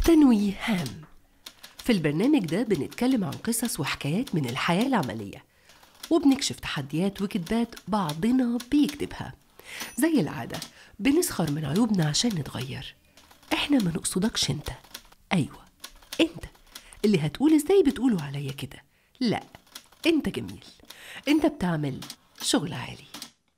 تنويه هام في البرنامج ده بنتكلم عن قصص وحكايات من الحياة العملية وبنكشف تحديات وكذبات بعضنا بيكتبها زي العادة بنسخر من عيوبنا عشان نتغير احنا ما نقصدكش انت ايوه انت اللي هتقول ازاي بتقولوا عليا كده لا انت جميل انت بتعمل شغل عالي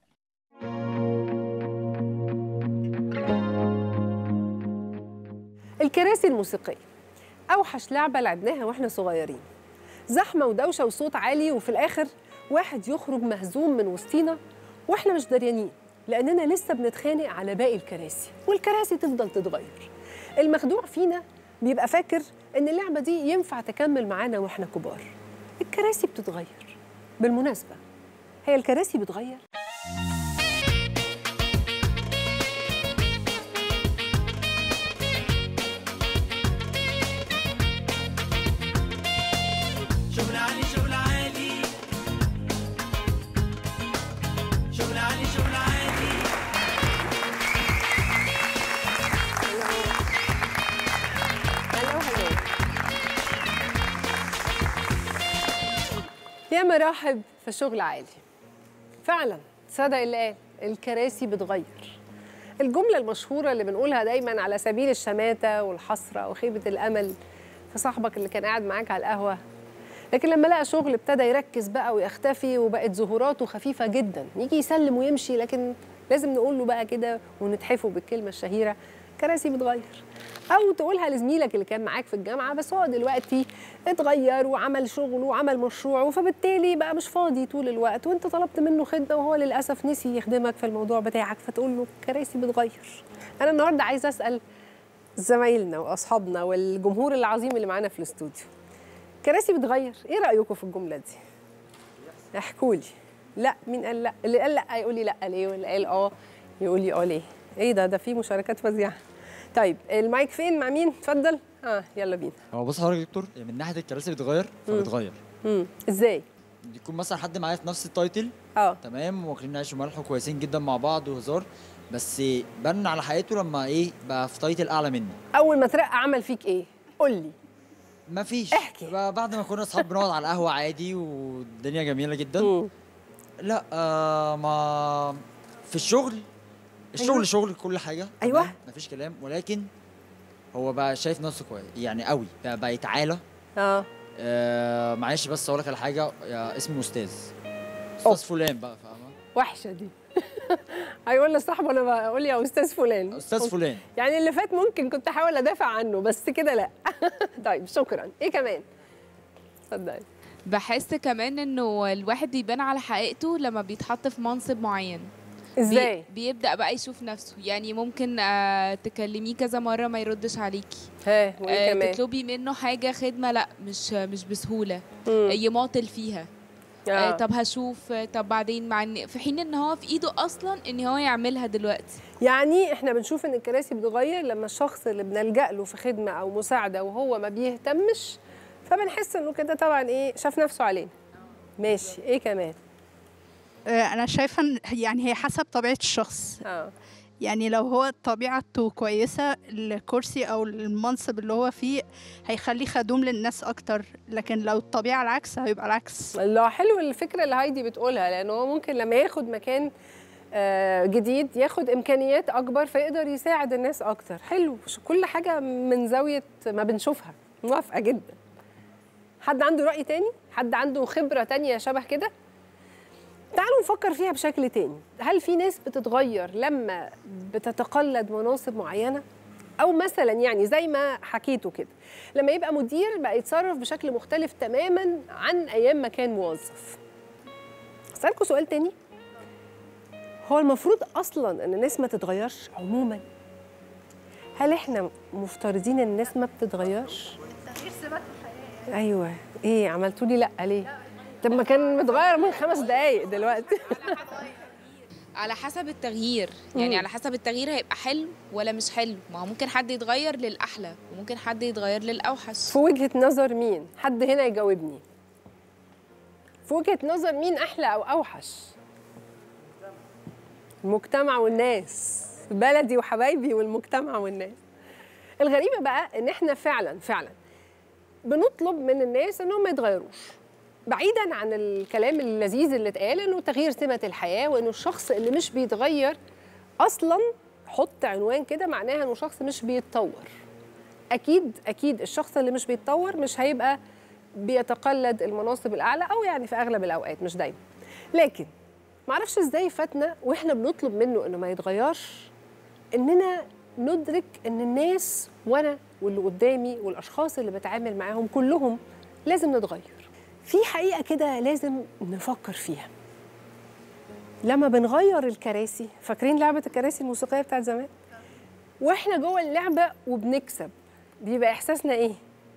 الكراسي الموسيقية أوحش لعبة لعبناها وإحنا صغيرين زحمة ودوشة وصوت عالي وفي الآخر واحد يخرج مهزوم من وسطينا وإحنا مش دريانين لأننا لسه بنتخانق على باقي الكراسي والكراسي تفضل تتغير المخدوع فينا بيبقى فاكر إن اللعبة دي ينفع تكمل معانا وإحنا كبار الكراسي بتتغير بالمناسبة هي الكراسي بتغير شغل عالي شغل عالي شغل عالي شغل عالي هلو هلو يا مراحب في شغل عالي فعلا صدق اللي قال الكراسي بتغير الجملة المشهورة اللي بنقولها دايما على سبيل الشماتة والحسرة وخيبة الأمل في صاحبك اللي كان قاعد معاك على القهوة لكن لما لقى شغل ابتدى يركز بقى ويختفي وبقت ظهوراته خفيفة جدا يجي يسلم ويمشي لكن لازم نقول له بقى كده ونتحفه بالكلمة الشهيرة كراسي بتغير او تقولها لزميلك اللي كان معاك في الجامعه بس هو دلوقتي اتغير وعمل شغله وعمل مشروعه فبالتالي بقى مش فاضي طول الوقت وانت طلبت منه خدمه وهو للاسف نسي يخدمك في الموضوع بتاعك فتقول له كراسي بتغير انا النهارده عايزه اسال زمايلنا واصحابنا والجمهور العظيم اللي معانا في الاستوديو كراسي بتغير ايه رايكم في الجمله دي احكوا لي لا مين قال لا اللي قال لا يقول لي لا ليه واللي قال اه يقول لي اه ليه ايه ده ده في مشاركات فظيعه طيب المايك فين مع مين اتفضل اه يلا بينا هو بص حضرتك يا دكتور من ناحيه الكراسي بتغير فبتغير امم ازاي يكون مثلا حد معايا في نفس التايتل اه تمام واكلين عيش وملح وكويسين جدا مع بعض وهزار بس بان على حقيقته لما ايه بقى في تايتل اعلى مني اول ما ترقى عمل فيك ايه قول لي مفيش احكي. بقى بعد ما كنا اصحاب بنقعد على القهوه عادي والدنيا جميله جدا مم. لا آه ما في الشغل الشغل أيوة. شغل كل حاجه أيوة. تمام، مفيش كلام ولكن هو بقى شايف نفسه كويس يعني قوي بقى, بقى يتعالى اه آه معلش بس اقول لك على حاجه يا اسمي استاذ أوه. استاذ فلان بقى فاهمه وحشه دي هيقول لصاحبه انا بقول يا استاذ فلان استاذ فلان يعني اللي فات ممكن كنت احاول ادافع عنه بس كده لا طيب شكرا ايه كمان اتفضلي بحس كمان انه الواحد بيبان على حقيقته لما بيتحط في منصب معين بي- ازاي بيبدأ بقى يشوف نفسه يعني ممكن آه تكلميه كذا مرة ما يردش عليكي ها وايه آه كمان تطلبي منه حاجة خدمة لا مش مش بسهولة مم. يماطل فيها آه. آه. طب هشوف آه، طب بعدين مع إن- في حين ان هو في ايده اصلا ان هو يعملها دلوقتي يعني احنا بنشوف ان الكراسي بتغير لما الشخص اللي بنلجأ له في خدمه او مساعده وهو ما بيهتمش فبنحس انه كده طبعا ايه شاف نفسه علينا ماشي ايه كمان آه، انا شايفه ان يعني هي حسب طبيعه الشخص اه يعني لو هو طبيعته كويسه الكرسي او المنصب اللي هو فيه هيخليه خدوم للناس اكتر لكن لو الطبيعه العكس هيبقى العكس الله حلو الفكره اللي هايدي بتقولها لان هو ممكن لما ياخد مكان آه، جديد ياخد امكانيات اكبر فيقدر يساعد الناس اكتر حلو كل حاجه من زاويه ما بنشوفها موافقه جدا حد عنده راي تاني حد عنده خبره تانية شبه كده تعالوا نفكر فيها بشكل تاني هل في ناس بتتغير لما بتتقلد مناصب معينه او مثلا يعني زي ما حكيته كده لما يبقى مدير بقى يتصرف بشكل مختلف تماما عن ايام ما كان موظف اسالكم سؤال تاني هو المفروض اصلا ان الناس ما تتغيرش عموما هل احنا مفترضين ان الناس ما بتتغيرش التغيير سمات الحياه ايوه ايه عملتوا لي لا ليه طب ما كان متغير من خمس دقايق دلوقتي على حسب التغيير يعني مم. على حسب التغيير هيبقى حلو ولا مش حلو ما هو ممكن حد يتغير للأحلى وممكن حد يتغير للأوحش في وجهه نظر مين حد هنا يجاوبني في وجهه نظر مين احلى او اوحش المجتمع والناس بلدي وحبايبي والمجتمع والناس الغريبه بقى ان احنا فعلا فعلا بنطلب من الناس انهم ما يتغيروش بعيدا عن الكلام اللذيذ اللي اتقال انه تغيير سمه الحياه وانه الشخص اللي مش بيتغير اصلا حط عنوان كده معناها انه شخص مش بيتطور اكيد اكيد الشخص اللي مش بيتطور مش هيبقى بيتقلد المناصب الاعلى او يعني في اغلب الاوقات مش دايما لكن معرفش ازاي فاتنا واحنا بنطلب منه انه ما يتغيرش اننا ندرك ان الناس وانا واللي قدامي والاشخاص اللي بتعامل معاهم كلهم لازم نتغير في حقيقه كده لازم نفكر فيها لما بنغير الكراسي فاكرين لعبه الكراسي الموسيقيه بتاعت زمان واحنا جوه اللعبه وبنكسب بيبقى احساسنا ايه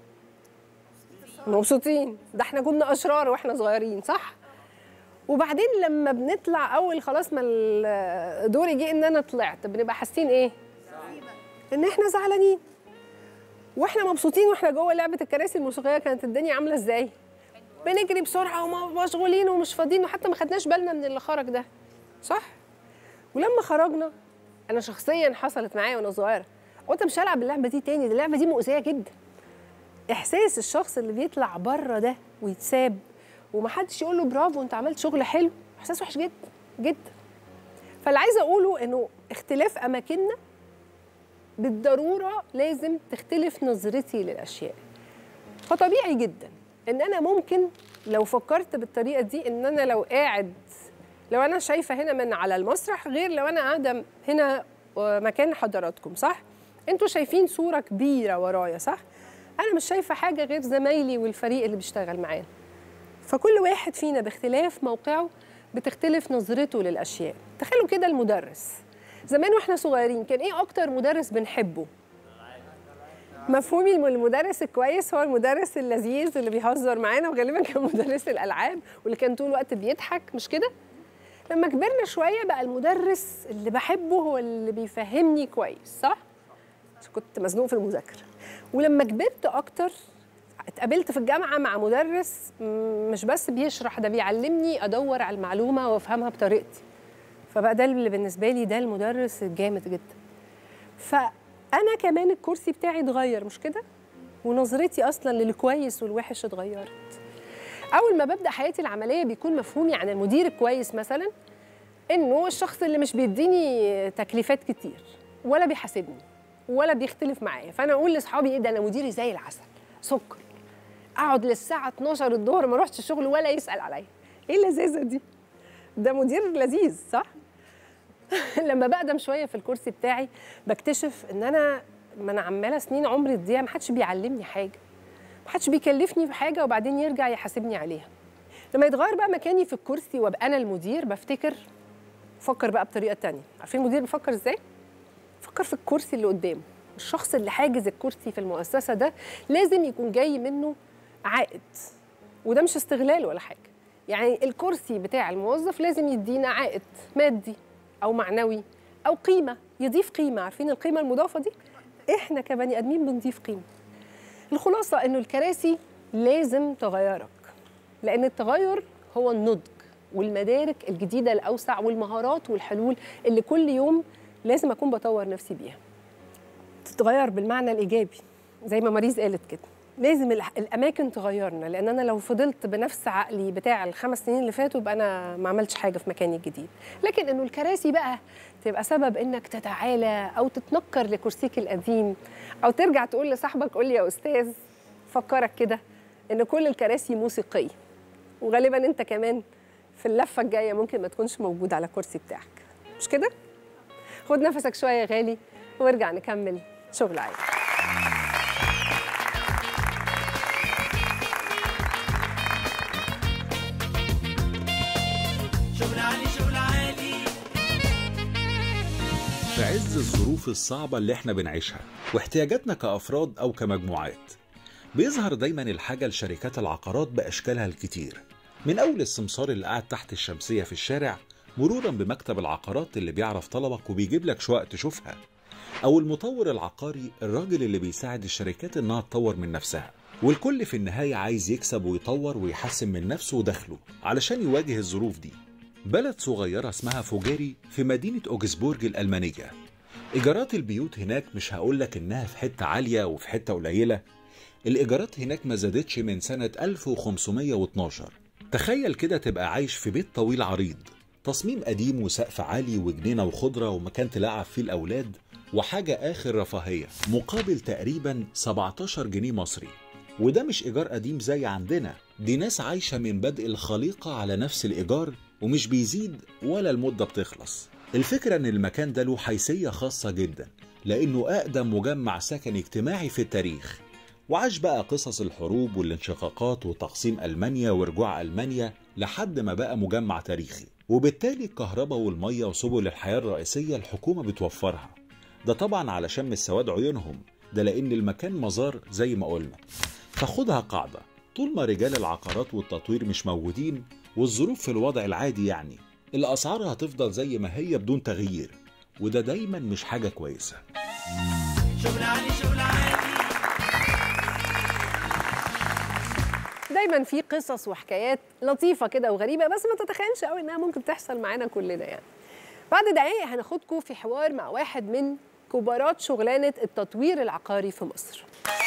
مبسوطين ده احنا كنا اشرار واحنا صغيرين صح وبعدين لما بنطلع اول خلاص ما ال- دوري جه ان انا طلعت بنبقى حاسين ايه ان احنا زعلانين واحنا مبسوطين واحنا جوه لعبه الكراسي الموسيقيه كانت الدنيا عامله ازاي بنجري بسرعه ومشغولين ومش فاضيين وحتى ما خدناش بالنا من اللي خرج ده صح ولما خرجنا انا شخصيا حصلت معايا وانا صغيره قلت مش هلعب اللعبه دي تاني دي اللعبه دي مؤذيه جدا احساس الشخص اللي بيطلع بره ده ويتساب ومحدش يقول له برافو انت عملت شغل حلو احساس وحش جدا جدا فاللي عايزه اقوله انه اختلاف اماكننا بالضروره لازم تختلف نظرتي للاشياء فطبيعي جدا ان انا ممكن لو فكرت بالطريقه دي ان انا لو قاعد لو انا شايفه هنا من على المسرح غير لو انا قاعده هنا مكان حضراتكم صح انتوا شايفين صوره كبيره ورايا صح انا مش شايفه حاجه غير زمايلي والفريق اللي بيشتغل معانا فكل واحد فينا باختلاف موقعه بتختلف نظرته للاشياء تخيلوا كده المدرس زمان واحنا صغيرين كان ايه اكتر مدرس بنحبه مفهومي المدرس الكويس هو المدرس اللذيذ اللي بيهزر معانا وغالبا كان مدرس الالعاب واللي كان طول الوقت بيضحك مش كده لما كبرنا شويه بقى المدرس اللي بحبه هو اللي بيفهمني كويس صح عشان كنت مزنوق في المذاكره ولما كبرت اكتر اتقابلت في الجامعه مع مدرس م- مش بس بيشرح ده بيعلمني ادور على المعلومه وافهمها بطريقتي فبقى ده اللي بالنسبه لي ده المدرس الجامد جدا فانا كمان الكرسي بتاعي اتغير مش كده ونظرتي اصلا للكويس والوحش اتغيرت اول ما ببدا حياتي العمليه بيكون مفهومي عن المدير الكويس مثلا انه الشخص اللي مش بيديني تكليفات كتير ولا بيحاسبني ولا بيختلف معايا فانا اقول لاصحابي ايه ده انا مديري زي العسل سكر اقعد للساعه 12 الظهر ما اروحش الشغل ولا يسال عليا ايه اللذاذه دي ده مدير لذيذ صح لما بقدم شويه في الكرسي بتاعي بكتشف ان انا ما انا عماله سنين عمري تضيع ما حدش بيعلمني حاجه ما حدش بيكلفني في حاجه وبعدين يرجع يحاسبني عليها لما يتغير بقى مكاني في الكرسي وابقى انا المدير بفتكر فكر بقى بطريقه تانية عارفين المدير بيفكر ازاي فكر في الكرسي اللي قدامه الشخص اللي حاجز الكرسي في المؤسسه ده لازم يكون جاي منه عائد وده مش استغلال ولا حاجه يعني الكرسي بتاع الموظف لازم يدينا عائد مادي او معنوي او قيمه يضيف قيمه عارفين القيمه المضافه دي احنا كبني ادمين بنضيف قيمه الخلاصه انه الكراسي لازم تغيرك لان التغير هو النضج والمدارك الجديده الاوسع والمهارات والحلول اللي كل يوم لازم اكون بطور نفسي بيها تتغير بالمعنى الايجابي زي ما ماريز قالت كده لازم الح- الاماكن تغيرنا لان انا لو فضلت بنفس عقلي بتاع الخمس سنين اللي فاتوا يبقى انا ما عملتش حاجه في مكاني الجديد لكن انه الكراسي بقى تبقى سبب انك تتعالى او تتنكر لكرسيك القديم او ترجع تقول لصاحبك قول لي يا استاذ فكرك كده ان كل الكراسي موسيقيه وغالبا انت كمان في اللفه الجايه ممكن ما تكونش موجود على الكرسي بتاعك مش كده خد نفسك شويه يا غالي وارجع نكمل شغل عادي شغل عالي شغل عالي في عز الظروف الصعبة اللي احنا بنعيشها واحتياجاتنا كأفراد أو كمجموعات بيظهر دايما الحاجة لشركات العقارات بأشكالها الكتير من أول السمسار اللي قاعد تحت الشمسية في الشارع مرورا بمكتب العقارات اللي بيعرف طلبك وبيجيب لك شقق تشوفها أو المطور العقاري الراجل اللي بيساعد الشركات إنها تطور من نفسها والكل في النهاية عايز يكسب ويطور ويحسن من نفسه ودخله علشان يواجه الظروف دي بلد صغيرة اسمها فوجاري في مدينة أوجسبورج الألمانية إيجارات البيوت هناك مش هقولك إنها في حتة عالية وفي حتة قليلة الإيجارات هناك ما زادتش من سنة 1512 تخيل كده تبقى عايش في بيت طويل عريض تصميم قديم وسقف عالي وجنينة وخضرة ومكان تلعب فيه الأولاد وحاجة آخر رفاهية مقابل تقريبا 17 جنيه مصري وده مش إيجار قديم زي عندنا دي ناس عايشة من بدء الخليقة على نفس الإيجار ومش بيزيد ولا المدة بتخلص الفكرة إن المكان ده له حيثية خاصة جدا لأنه أقدم مجمع سكني اجتماعي في التاريخ وعاش بقى قصص الحروب والانشقاقات وتقسيم ألمانيا ورجوع ألمانيا لحد ما بقى مجمع تاريخي وبالتالي الكهرباء والمية وسبل الحياة الرئيسية الحكومة بتوفرها ده طبعا علشان مش سواد عيونهم ده لأن المكان مزار زي ما قلنا فخدها قاعدة طول ما رجال العقارات والتطوير مش موجودين والظروف في الوضع العادي يعني الأسعار هتفضل زي ما هي بدون تغيير وده دايما مش حاجة كويسة شغل عالي شغل عالي دايما في قصص وحكايات لطيفه كده وغريبه بس ما تتخيلش قوي انها ممكن تحصل معانا كلنا يعني بعد دقايق هناخدكم في حوار مع واحد من كبارات شغلانه التطوير العقاري في مصر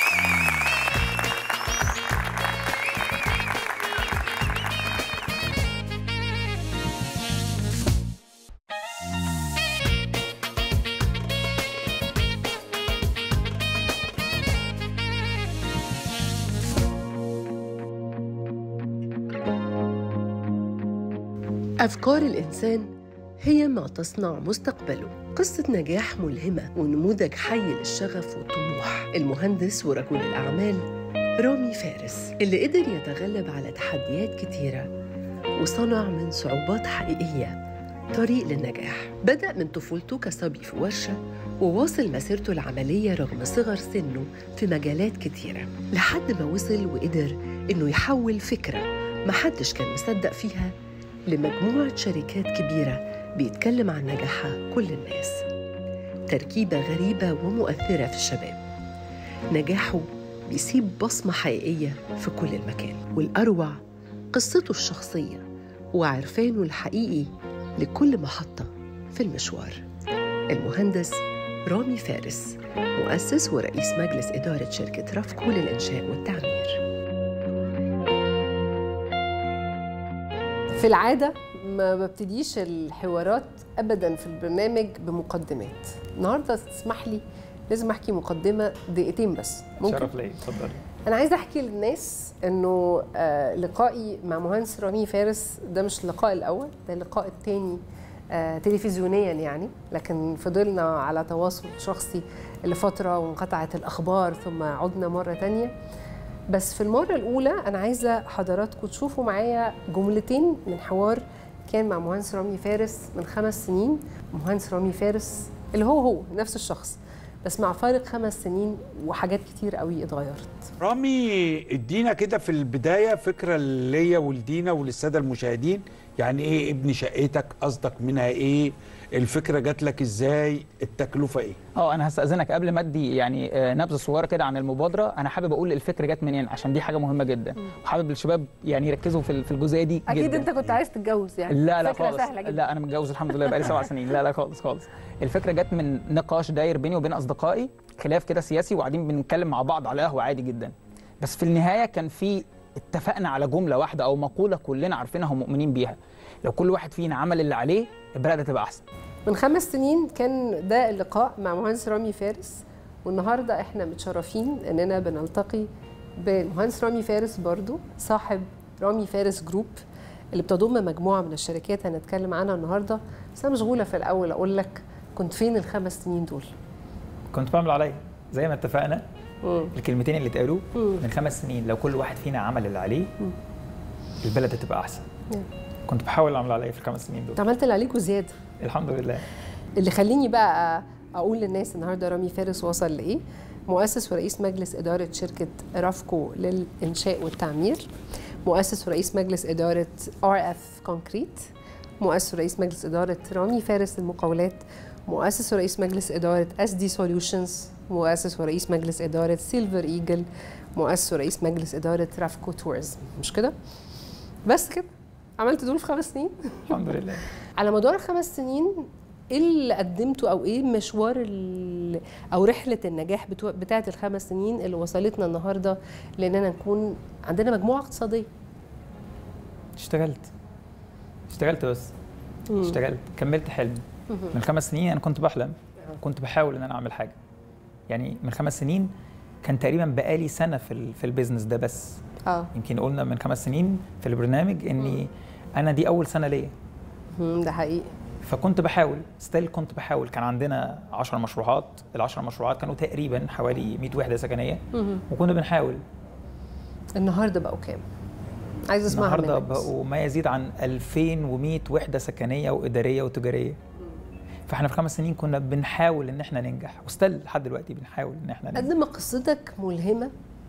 أفكار الإنسان هي ما تصنع مستقبله قصة نجاح ملهمة ونموذج حي للشغف والطموح المهندس ورجل الأعمال رامي فارس اللي قدر يتغلب على تحديات كتيرة وصنع من صعوبات حقيقية طريق للنجاح بدأ من طفولته كصبي في ورشة وواصل مسيرته العملية رغم صغر سنه في مجالات كتيرة لحد ما وصل وقدر إنه يحول فكرة محدش كان مصدق فيها لمجموعة شركات كبيرة بيتكلم عن نجاحها كل الناس تركيبة غريبة ومؤثرة في الشباب نجاحه بيسيب بصمة حقيقية في كل المكان والأروع قصته الشخصية وعرفانه الحقيقي لكل محطة في المشوار المهندس رامي فارس مؤسس ورئيس مجلس إدارة شركة رافكو للإنشاء والتعمير في العاده ما ببتديش الحوارات ابدا في البرنامج بمقدمات النهارده تسمح لي لازم احكي مقدمه دقيقتين بس ممكن شرف ليا اتفضلي انا عايزه احكي للناس انه آه لقائي مع مهندس رامي فارس ده مش اللقاء الاول ده اللقاء الثاني آه تلفزيونيا يعني لكن فضلنا على تواصل شخصي لفتره وانقطعت الاخبار ثم عدنا مره تانية بس في المره الاولى انا عايزه حضراتكم تشوفوا معايا جملتين من حوار كان مع مهندس رامي فارس من خمس سنين مهندس رامي فارس اللي هو هو نفس الشخص بس مع فارق خمس سنين وحاجات كتير قوي اتغيرت رامي ادينا كده في البدايه فكره ليا ولدينا وللساده المشاهدين يعني ايه ابن شقتك قصدك منها ايه الفكره جات لك ازاي التكلفه ايه اه انا هستاذنك قبل ما ادي يعني آه، نبذه صغيره كده عن المبادره انا حابب اقول الفكره جت منين عشان دي حاجه مهمه جدا وحابب الشباب يعني يركزوا في ال- في الجزئيه دي اكيد جدا انت كنت عايز تتجوز يعني لا لا فكرة خالص سهله جدا لا انا متجوز الحمد لله بقالي سبع سنين لا لا خالص خالص الفكره جت من نقاش داير بيني وبين اصدقائي خلاف كده سياسي وقاعدين بنتكلم مع بعض على قهوه عادي جدا بس في النهايه كان في اتفقنا على جمله واحده او مقوله كلنا عارفينها ومؤمنين بيها لو كل واحد فينا عمل اللي عليه البلد هتبقى احسن من خمس سنين كان ده اللقاء مع مهندس رامي فارس والنهارده احنا متشرفين اننا بنلتقي بمهندس رامي فارس برضو صاحب رامي فارس جروب اللي بتضم مجموعه من الشركات هنتكلم عنها النهارده بس انا مشغوله في الاول اقول لك كنت فين الخمس سنين دول كنت بعمل عليا زي ما اتفقنا مم. الكلمتين اللي اتقالوا مم. من خمس سنين لو كل واحد فينا عمل اللي عليه البلد هتبقى احسن مم. كنت بحاول اعمل عليا في الخمس سنين دول انت عملت اللي عليك وزياده الحمد لله اللي خليني بقى اقول للناس النهارده رامي فارس وصل لايه مؤسس ورئيس مجلس اداره شركه رافكو للانشاء والتعمير مؤسس ورئيس مجلس اداره ار اف كونكريت مؤسس ورئيس مجلس اداره رامي فارس للمقاولات مؤسس ورئيس مجلس اداره اس دي سوليوشنز مؤسس ورئيس مجلس اداره سيلفر ايجل مؤسس ورئيس مجلس اداره رافكو تورزم مش كده بس كده عملت دول في خمس سنين الحمد لله على مدار خمس سنين ايه اللي قدمته او ايه مشوار ال- او رحله النجاح بتوع- بتاعه الخمس سنين اللي وصلتنا النهارده لاننا نكون عندنا مجموعه اقتصاديه اشتغلت اشتغلت بس مم. اشتغلت كملت حلمي مهم. من خمس سنين انا كنت بحلم كنت بحاول ان انا اعمل حاجه يعني من خمس سنين كان تقريبا بقالي سنه في ال- في البيزنس ده بس اه يمكن قلنا من خمس سنين في البرنامج اني انا دي اول سنه ليا مم، ده حقيقي فكنت بحاول ستيل كنت بحاول كان عندنا 10 مشروعات ال 10 مشروعات كانوا تقريبا حوالي 100 وحده سكنيه مهم. وكنا بنحاول النهارده بقوا كام عايز اسمعها النهارده منك بس. بقوا ما يزيد عن 2100 وحده سكنيه واداريه وتجاريه فاحنا في خمس سنين كنا بنحاول ان احنا ننجح وستيل لحد دلوقتي بنحاول ان احنا ننجح قد ما قصتك ملهمه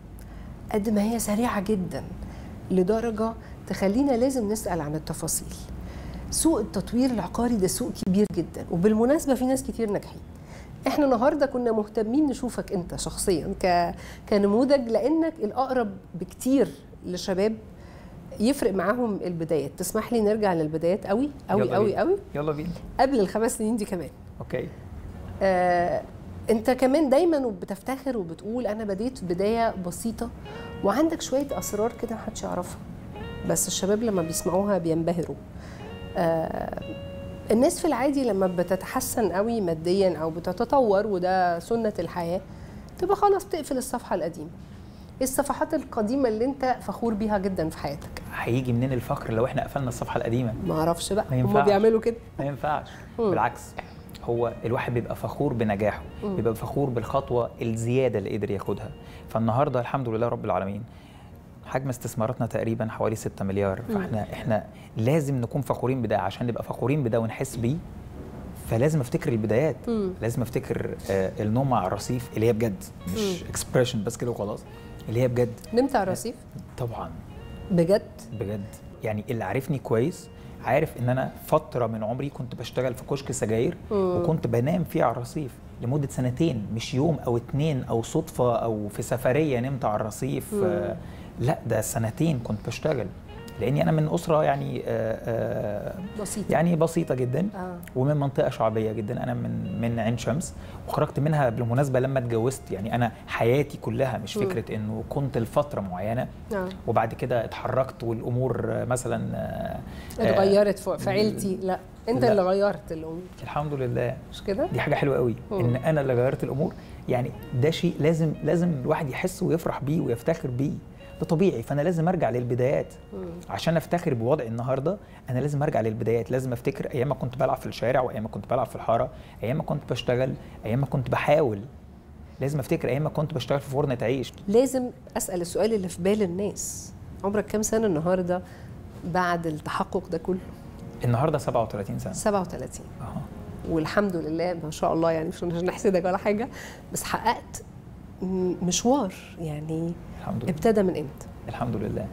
قد ما هي سريعه جدا لدرجه تخلينا لازم نسال عن التفاصيل سوق التطوير العقاري ده سوق كبير جدا وبالمناسبه في ناس كتير ناجحين احنا النهارده كنا مهتمين نشوفك انت شخصيا ك... كنموذج لانك الاقرب بكتير لشباب يفرق معاهم البدايات تسمح لي نرجع للبدايات قوي قوي يلا قوي بينا. قوي يلا بينا قبل الخمس سنين دي كمان اوكي آه، انت كمان دايما بتفتخر وبتقول انا بديت بدايه بسيطه وعندك شويه اسرار كده محدش يعرفها بس الشباب لما بيسمعوها بينبهروا آه، الناس في العادي لما بتتحسن قوي ماديا او بتتطور وده سنه الحياه تبقى خلاص بتقفل الصفحه القديمه ايه الصفحات القديمه اللي انت فخور بيها جدا في حياتك هيجي منين الفخر لو احنا قفلنا الصفحه القديمه ما اعرفش بقى ما هم ينفعش. بيعملوا كده ما ينفعش مم. بالعكس هو الواحد بيبقى فخور بنجاحه مم. بيبقى فخور بالخطوه الزياده اللي قدر ياخدها فالنهارده الحمد لله رب العالمين حجم استثماراتنا تقريبا حوالي 6 مليار مم. فاحنا احنا لازم نكون فخورين بده عشان نبقى فخورين بده ونحس بيه فلازم افتكر البدايات مم. لازم افتكر آه، النوم على الرصيف اللي هي بجد مش مم. اكسبريشن بس كده وخلاص اللي هي بجد نمت على الرصيف طبعا بجد بجد يعني اللي عارفني كويس عارف ان انا فتره من عمري كنت بشتغل في كشك سجاير مم. وكنت بنام فيه على الرصيف لمده سنتين مش يوم او اتنين او صدفه او في سفريه نمت على الرصيف مم. آه لا ده سنتين كنت بشتغل لاني انا من اسره يعني آه آه بسيطه يعني بسيطه جدا آه. ومن منطقه شعبيه جدا انا من من عين شمس وخرجت منها بالمناسبه لما اتجوزت يعني انا حياتي كلها مش مم. فكره انه كنت لفتره معينه آه. وبعد كده اتحركت والامور آه، مثلا آه، آه، اتغيرت في في عيلتي لا انت لا. اللي غيرت الامور الحمد لله مش كده دي حاجه حلوه قوي مم. ان انا اللي غيرت الامور يعني ده شيء لازم لازم الواحد يحس ويفرح بيه ويفتخر بيه ده طبيعي فانا لازم ارجع للبدايات مم. عشان افتخر بوضعي النهارده انا لازم ارجع للبدايات لازم افتكر ايام ما كنت بلعب في الشارع وايام ما كنت بلعب في الحاره ايام ما كنت بشتغل ايام ما كنت بحاول لازم افتكر ايام ما كنت بشتغل في فرن عيش لازم اسال السؤال اللي في بال الناس عمرك كام سنه النهارده بعد التحقق ده كله النهارده 37 سنه 37 اها والحمد لله ما شاء الله يعني مش عشان نحسدك ولا حاجه بس حققت م- مشوار يعني الحمد لله ابتدى من امتى الحمد لله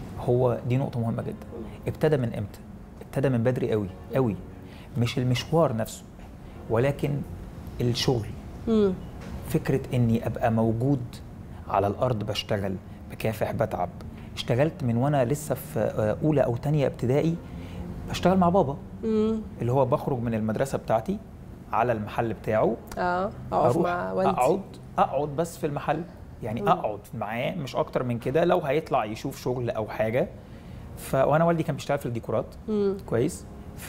هو دي نقطة مهمة جدا ابتدى من امتى؟ ابتدى من بدري قوي قوي مش المشوار نفسه ولكن الشغل مم. فكرة اني ابقى موجود على الارض بشتغل بكافح بتعب اشتغلت من وانا لسه في آه، اولى او تانية ابتدائي بشتغل مع بابا مم. اللي هو بخرج من المدرسة بتاعتي على المحل بتاعه اه اقف اروح مع والدي اقعد اقعد بس في المحل يعني مم. اقعد معاه مش اكتر من كده لو هيطلع يشوف شغل او حاجه ف وانا والدي كان بيشتغل في الديكورات مم. كويس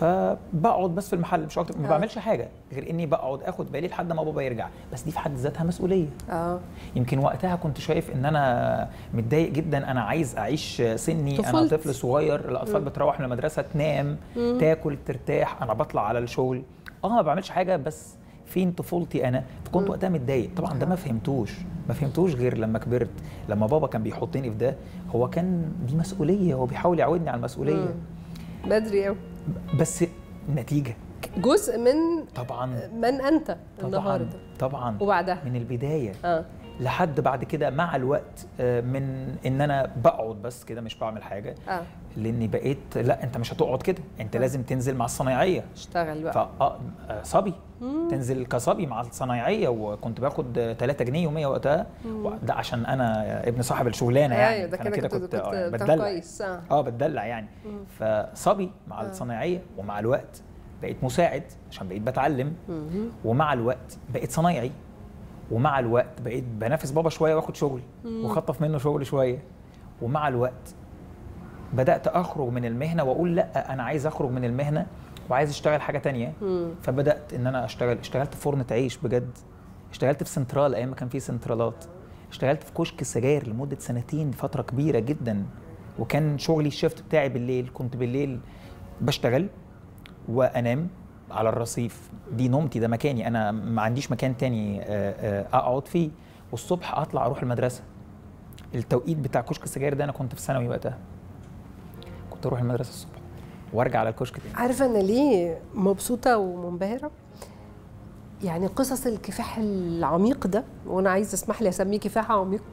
فبقعد بس في المحل مش اكتر ما آه. بعملش حاجه غير اني بقعد اخد بالي لحد ما بابا يرجع بس دي في حد ذاتها مسؤوليه اه يمكن وقتها كنت شايف ان انا متضايق جدا انا عايز اعيش سني انا طفولتي. طفل صغير الاطفال مم. بتروح من المدرسه تنام مم. تاكل ترتاح انا بطلع على الشغل اه ما بعملش حاجه بس فين طفولتي انا فكنت مم. وقتها متضايق طبعا ده ما فهمتوش ما فهمتوش غير لما كبرت لما بابا كان بيحطني في ده هو كان دي مسؤوليه هو بيحاول يعودني على المسؤوليه مم. بدري قوي بس نتيجه جزء من طبعا من انت طبعا النهارده طبعا وبعدها من البدايه اه لحد بعد كده مع الوقت آه، من ان انا بقعد بس كده مش بعمل حاجه اه لاني بقيت لا انت مش هتقعد كده انت آه. لازم تنزل مع الصنايعيه اشتغل بقى فصبي مم. تنزل كصبي مع الصنايعيه وكنت باخد 3 جنيه يوميه وقتها مم. ده عشان انا ابن صاحب الشغلانه يعني ايوه ده فأنا كده كنت كنت كنت آه، بتاع بتدلع كويس اه اه بتدلع يعني مم. فصبي مع آه. الصنايعيه ومع الوقت بقيت مساعد عشان بقيت بتعلم ومع الوقت بقيت صنايعي ومع الوقت بقيت بنافس بابا شويه واخد شغل واخطف منه شغل شويه ومع الوقت بدات اخرج من المهنه واقول لا انا عايز اخرج من المهنه وعايز اشتغل حاجه تانية فبدات ان انا اشتغل اشتغلت في فرن عيش بجد اشتغلت في سنترال ايام ما كان في سنترالات اشتغلت في كشك سجاير لمده سنتين فتره كبيره جدا وكان شغلي الشيفت بتاعي بالليل كنت بالليل بشتغل وانام على الرصيف دي نومتي ده مكاني انا ما عنديش مكان تاني آه، آه، اقعد فيه والصبح اطلع اروح المدرسه التوقيت بتاع كشك السجاير ده انا كنت في ثانوي وقتها كنت اروح المدرسه الصبح وارجع على الكشك تاني عارفه انا ليه مبسوطه ومنبهره يعني قصص الكفاح العميق ده وانا عايزه اسمح لي اسميه كفاح عميق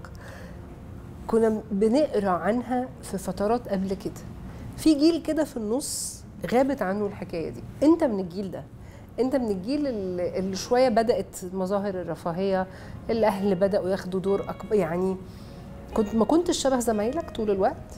كنا بنقرا عنها في فترات قبل كده في جيل كده في النص غابت عنه الحكايه دي انت من الجيل ده انت من الجيل اللي اللي شويه بدات مظاهر الرفاهيه الاهل بداوا ياخدوا دور اكبر يعني كنت ما كنتش شبه زمايلك طول الوقت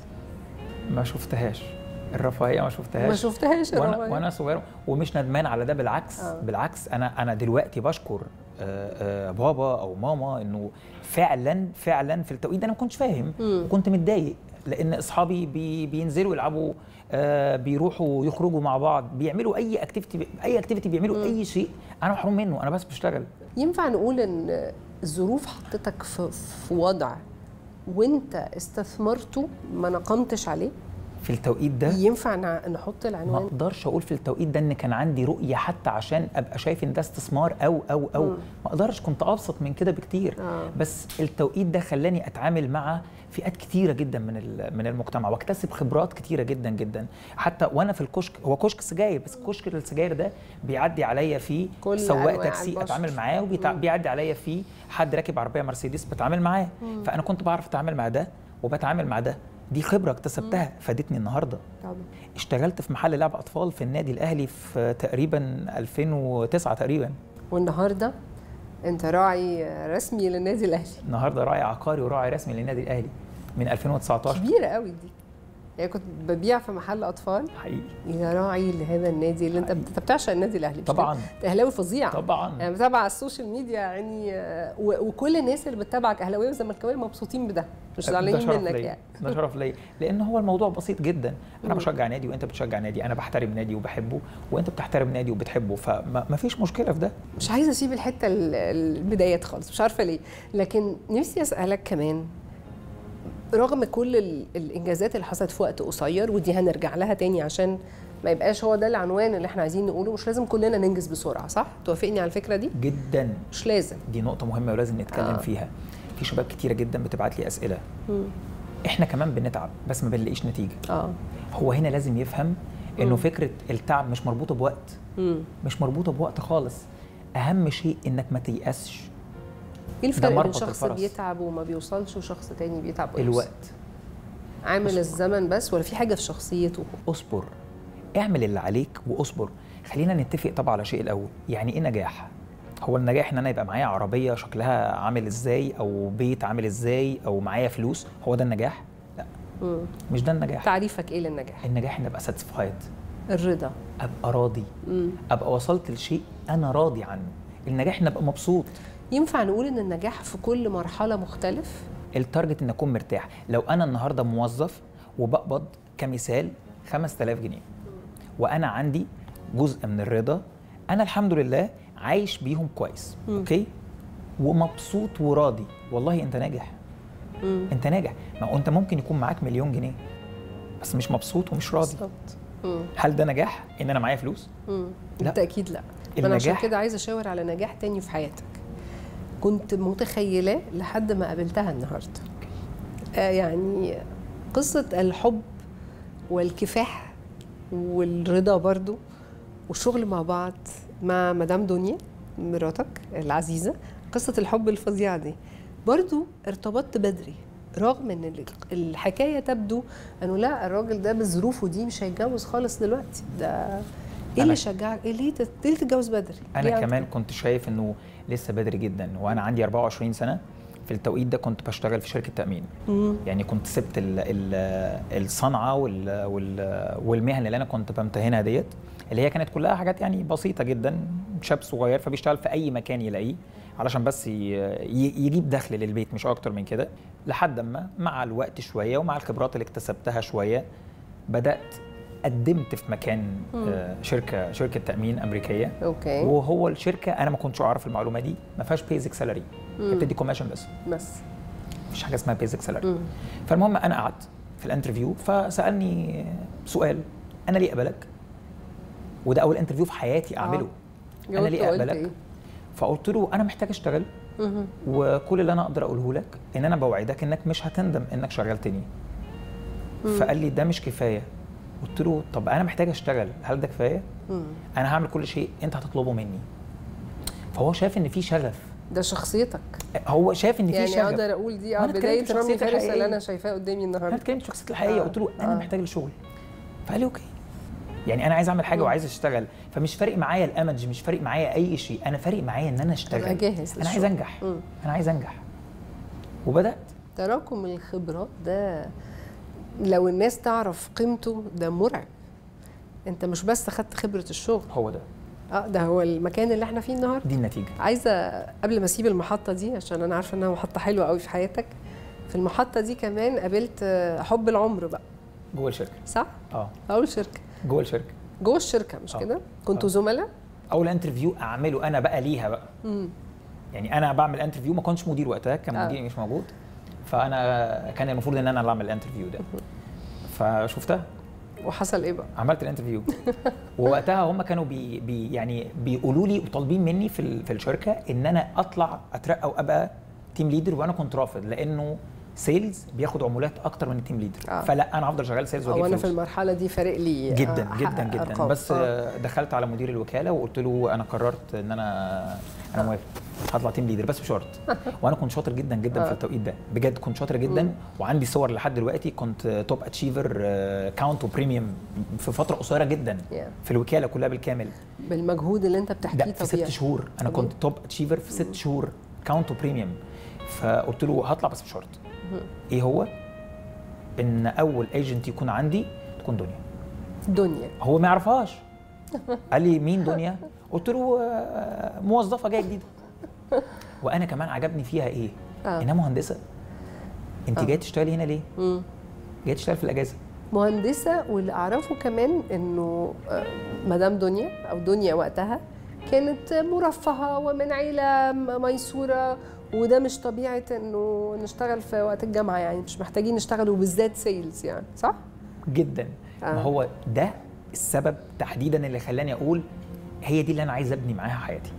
ما شفتهاش الرفاهيه ما شفتهاش ما شفتهاش وانا الرفاهية. وانا صغير ومش ندمان على ده بالعكس آه. بالعكس انا انا دلوقتي بشكر آه، آه، بابا او ماما انه فعلا فعلا في التوقيت ده انا ما كنتش فاهم مم. وكنت متضايق لان اصحابي بي بينزلوا يلعبوا آه، بيروحوا يخرجوا مع بعض بيعملوا اي اكتيفيتي اي اكتيفيتي بيعملوا اي شيء انا محروم منه انا بس بشتغل ينفع نقول ان الظروف حطتك في, في وضع وانت استثمرته ما نقمتش عليه في التوقيت ده ينفع نع- نحط ما العنوان اقدرش اقول في التوقيت ده ان كان عندي رؤيه حتى عشان ابقى شايف ان ده استثمار او او او مم. ما اقدرش كنت ابسط من كده بكتير آه. بس التوقيت ده خلاني اتعامل مع فئات كتيره جدا من ال- من المجتمع واكتسب خبرات كتيره جدا جدا حتى وانا في الكشك هو كشك سجاير بس كشك السجاير ده بيعدي عليا فيه كل سواق أنواع تاكسي البشر. اتعامل معاه وبيعدي عليا فيه حد راكب عربيه مرسيدس بتعامل معاه فانا كنت بعرف اتعامل مع ده وبتعامل مع ده دي خبره اكتسبتها فادتني النهارده طبعا اشتغلت في محل لعب اطفال في النادي الاهلي في تقريبا 2009 تقريبا والنهارده انت راعي رسمي للنادي الاهلي النهارده راعي عقاري وراعي رسمي للنادي الاهلي من 2019 كبيره قوي دي يعني كنت ببيع في محل اطفال حقيقي الى راعي لهذا النادي اللي انت انت بتعشق النادي الاهلي مش طبعاً. كده؟ انت اهلاوي فظيع طبعا يعني بتابع على السوشيال ميديا يعني آه، و- وكل الناس اللي بتتابعك اهلاويه وزملكاويه مبسوطين بده مش ده زعلانين شرف منك ليا. يعني ده شرف ليا لان هو الموضوع بسيط جدا انا بشجع نادي وانت بتشجع نادي انا بحترم نادي وبحبه وانت بتحترم نادي وبتحبه فما ما فيش مشكله في ده مش عايزه اسيب الحته ال- البدايات خالص مش عارفه ليه لكن نفسي اسالك كمان رغم كل ال- الانجازات اللي حصلت في وقت قصير ودي هنرجع لها تاني عشان ما يبقاش هو ده العنوان اللي احنا عايزين نقوله مش لازم كلنا ننجز بسرعه صح توافقني على الفكره دي جدا مش لازم دي نقطه مهمه ولازم نتكلم آه. آه. فيها في شباب كتيره جدا بتبعت لي اسئله احنا كمان بنتعب بس ما بنلاقيش نتيجه اه هو هنا لازم يفهم انه فكره التعب مش مربوطه بوقت مم. مش مربوطه بوقت خالص اهم شيء انك ما تيأسش ايه الفرق بين مربط شخص الفرس. بيتعب وما بيوصلش وشخص تاني بيتعب ويوصل؟ الوقت عامل الزمن بس ولا في حاجه في شخصيته اصبر اعمل اللي عليك واصبر خلينا نتفق طبعا على شيء الاول يعني ايه نجاح هو النجاح ان انا يبقى معايا عربيه شكلها عامل ازاي او بيت عامل ازاي او معايا فلوس هو ده النجاح لا مم. مش ده النجاح تعريفك ايه للنجاح النجاح ان ابقى ساتسفايد الرضا ابقى راضي مم. ابقى وصلت لشيء انا راضي عنه النجاح ان ابقى مبسوط ينفع نقول ان النجاح في كل مرحله مختلف التارجت ان اكون مرتاح لو انا النهارده موظف وبقبض كمثال 5000 جنيه وانا عندي جزء من الرضا انا الحمد لله عايش بيهم كويس مم. اوكي ومبسوط وراضي والله انت ناجح مم. انت ناجح ما هو انت ممكن يكون معاك مليون جنيه بس مش مبسوط ومش راضي بالظبط مم. هل ده نجاح ان انا معايا فلوس مم. لا. بالتاكيد لا ما انا عشان النجاح- كده عايزه اشاور على نجاح تاني في حياتك كنت متخيلاه لحد ما قابلتها النهارده آه يعني قصه الحب والكفاح والرضا برضو والشغل مع بعض مع مدام دنيا مراتك العزيزه قصه الحب الفظيعه دي برضو ارتبطت بدري رغم ان ال- الحكايه تبدو انه لا الراجل ده بظروفه دي مش هيتجوز خالص دلوقتي ده ايه اللي أنا- شجعك إيه ليه تت- ليه تتجوز بدري انا ليه كمان كنت شايف انه لسه بدري جدا وانا عندي 24 سنه في التوقيت ده كنت بشتغل في شركه تامين مم. يعني كنت سبت ال ال الصنعه وال وال والمهن اللي انا كنت بمتهنها ديت اللي هي كانت كلها حاجات يعني بسيطه جدا شاب صغير فبيشتغل في اي مكان يلاقيه علشان بس ي- ي- يجيب دخل للبيت مش اكتر من كده لحد ما مع الوقت شويه ومع الخبرات اللي اكتسبتها شويه بدات قدمت في مكان مم. آه، شركه شركه تامين امريكيه اوكي وهو الشركه انا ما كنتش اعرف المعلومه دي ما فيهاش بيزك سالري مم. بتدي كوميشن بس بس مفيش حاجه اسمها بيزك سالري مم. فالمهم انا قعدت في الانترفيو فسالني سؤال انا ليه اقبلك وده اول انترفيو في حياتي اعمله انا جاوبت ليه وقلت اقبلك إيه؟ فقلت له انا محتاج اشتغل مهم. وكل اللي انا اقدر اقوله لك ان انا بوعدك انك مش هتندم انك شغلتني مم. فقال لي ده مش كفايه قلت له طب انا محتاج اشتغل هل ده كفايه مم. انا هعمل كل شيء انت هتطلبه مني فهو شاف ان في شغف ده شخصيتك هو شاف ان في يعني شغف اقدر اقول دي اه وأنا اتكلمت بدايه في رامي شخصيتي فارس اللي الحقيقية. انا شايفاه قدامي انا النهارده اتكلمت في شخصيتي الحقيقيه آه. قلت له انا آه. محتاج الشغل فقال لي اوكي يعني انا عايز اعمل حاجه مم. وعايز اشتغل فمش فارق معايا الامج مش فارق معايا اي شيء انا فارق معايا ان انا اشتغل تبقى جاهز انا عايز للشغل. انجح مم. انا عايز انجح وبدات تراكم الخبرات ده لو الناس تعرف قيمته ده مرعب انت مش بس خدت خبره الشغل هو ده اه ده هو المكان اللي احنا فيه النهارده دي النتيجه عايزه قبل ما اسيب المحطه دي عشان انا عارفه انها محطه حلوه قوي في حياتك في المحطه دي كمان قابلت آه، حب العمر بقى جوه الشركه صح اه اول شركه جوه الشركه جوه الشركه مش آه. كده كنتوا آه. زملاء اول انترفيو اعمله انا بقى ليها بقى مم. يعني انا بعمل انترفيو ما كنتش مدير وقتها كان آه. مديري مش موجود فانا كان المفروض ان انا اللي اعمل الانترفيو ده فشفتها وحصل ايه بقى عملت الانترفيو ووقتها هم كانوا بي بي يعني بيقولوا لي وطالبين مني في ال- في الشركه ان انا اطلع اترقى وابقى تيم ليدر وانا كنت رافض لانه سيلز بياخد عمولات اكتر من التيم ليدر آه. فلا انا هفضل شغال سيلز او واجيب انا في فلوس المرحله دي فارق لي آه، جدا أحقق جدا جدا أرقام. بس آه. آه. دخلت على مدير الوكاله وقلت له انا قررت ان انا انا موافق هطلع تيم ليدر بس بشرط وانا كنت شاطر جدا جدا آه. في التوقيت ده بجد كنت شاطر جدا مم. وعندي صور لحد دلوقتي كنت توب اتشيفر كاونت وبريميوم في فتره قصيره جدا Yeah. في الوكاله كلها بالكامل بالمجهود اللي انت بتحكيه ده في ست طبيعي شهور انا مم. كنت توب اتشيفر في ست شهور كاونت وبريميوم فقلت له هطلع بس بشرط مم. ايه هو ان اول ايجنت يكون عندي تكون دنيا دنيا هو ما يعرفهاش قال لي مين دنيا قلت له آه، موظفه جايه جديده وانا كمان عجبني فيها ايه آه. انها مهندسه انت آه. جايه تشتغلي هنا ليه مم. جايه تشتغل في الاجازه مهندسه واللي اعرفه كمان انه آه، مدام دنيا او دنيا وقتها كانت مرفهه ومن عيله م- ميسوره وده مش طبيعه انه نشتغل في وقت الجامعه يعني مش محتاجين نشتغل وبالذات سيلز يعني صح؟ جدا آه. ما هو ده السبب تحديدا اللي خلاني اقول هي دي اللي انا عايز ابني معاها حياتي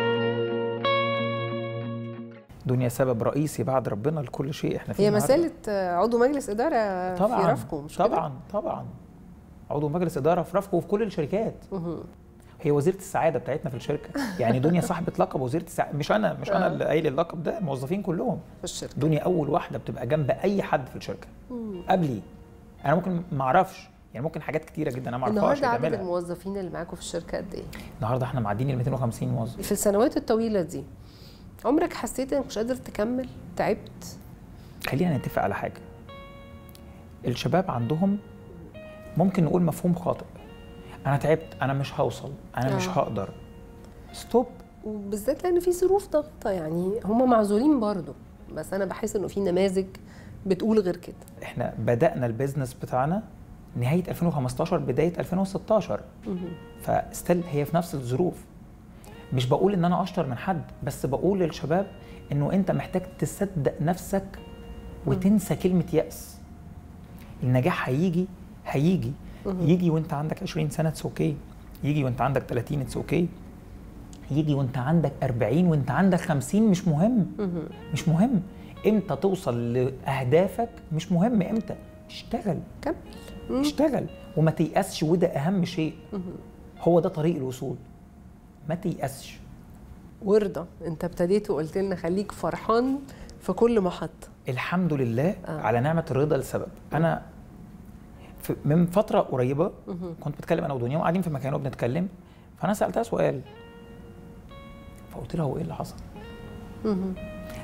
دنيا سبب رئيسي بعد ربنا لكل شيء احنا فيه هي النهاردة. مساله آه، عضو مجلس اداره في طبعا رفكو مش كده؟ طبعا طبعا عضو مجلس اداره في رفكو وفي كل الشركات مهم. هي وزيره السعاده بتاعتنا في الشركه يعني دنيا صاحبه لقب وزيره السعاده مش انا مش انا آه. اللي قايل اللقب ده الموظفين كلهم في الشركه دنيا اول واحده بتبقى جنب اي حد في الشركه مم. قبلي انا ممكن ما اعرفش يعني ممكن حاجات كتيره جدا انا ما اعرفهاش النهارده هي عدد تعملها الموظفين اللي معاكم في الشركه قد ايه؟ النهارده احنا معديين ال 250 موظف في السنوات الطويله دي عمرك حسيت انك مش قادر تكمل؟ تعبت؟ خلينا نتفق على حاجه الشباب عندهم ممكن نقول مفهوم خاطئ انا تعبت انا مش هوصل انا مش آه. هقدر ستوب وبالذات لان في ظروف ضغطه يعني هم معزولين برضو بس انا بحس انه في نماذج بتقول غير كده احنا بدانا البيزنس بتاعنا نهايه 2015 بدايه 2016 مهم. فستيل هي في نفس الظروف مش بقول ان انا اشطر من حد بس بقول للشباب انه انت محتاج تصدق نفسك وتنسى كلمه يأس النجاح هيجي هيجي مهم. يجي وانت عندك 20 سنه اتس اوكي يجي وانت عندك 30 اتس اوكي يجي وانت عندك 40 وانت عندك 50 مش مهم مهم. مش مهم امتى توصل لاهدافك مش مهم امتى اشتغل كمل مم. اشتغل وما تيأسش وده اهم شيء مهم. هو ده طريق الوصول ما تيأسش وارضى انت ابتديت وقلت لنا خليك فرحان في كل محطه الحمد لله آه. آه. على نعمه الرضا لسبب انا في من فتره قريبه مهم. كنت بتكلم انا ودنيا وقاعدين في مكان وبنتكلم فانا سالتها سؤال فقلت لها هو ايه اللي حصل مهم.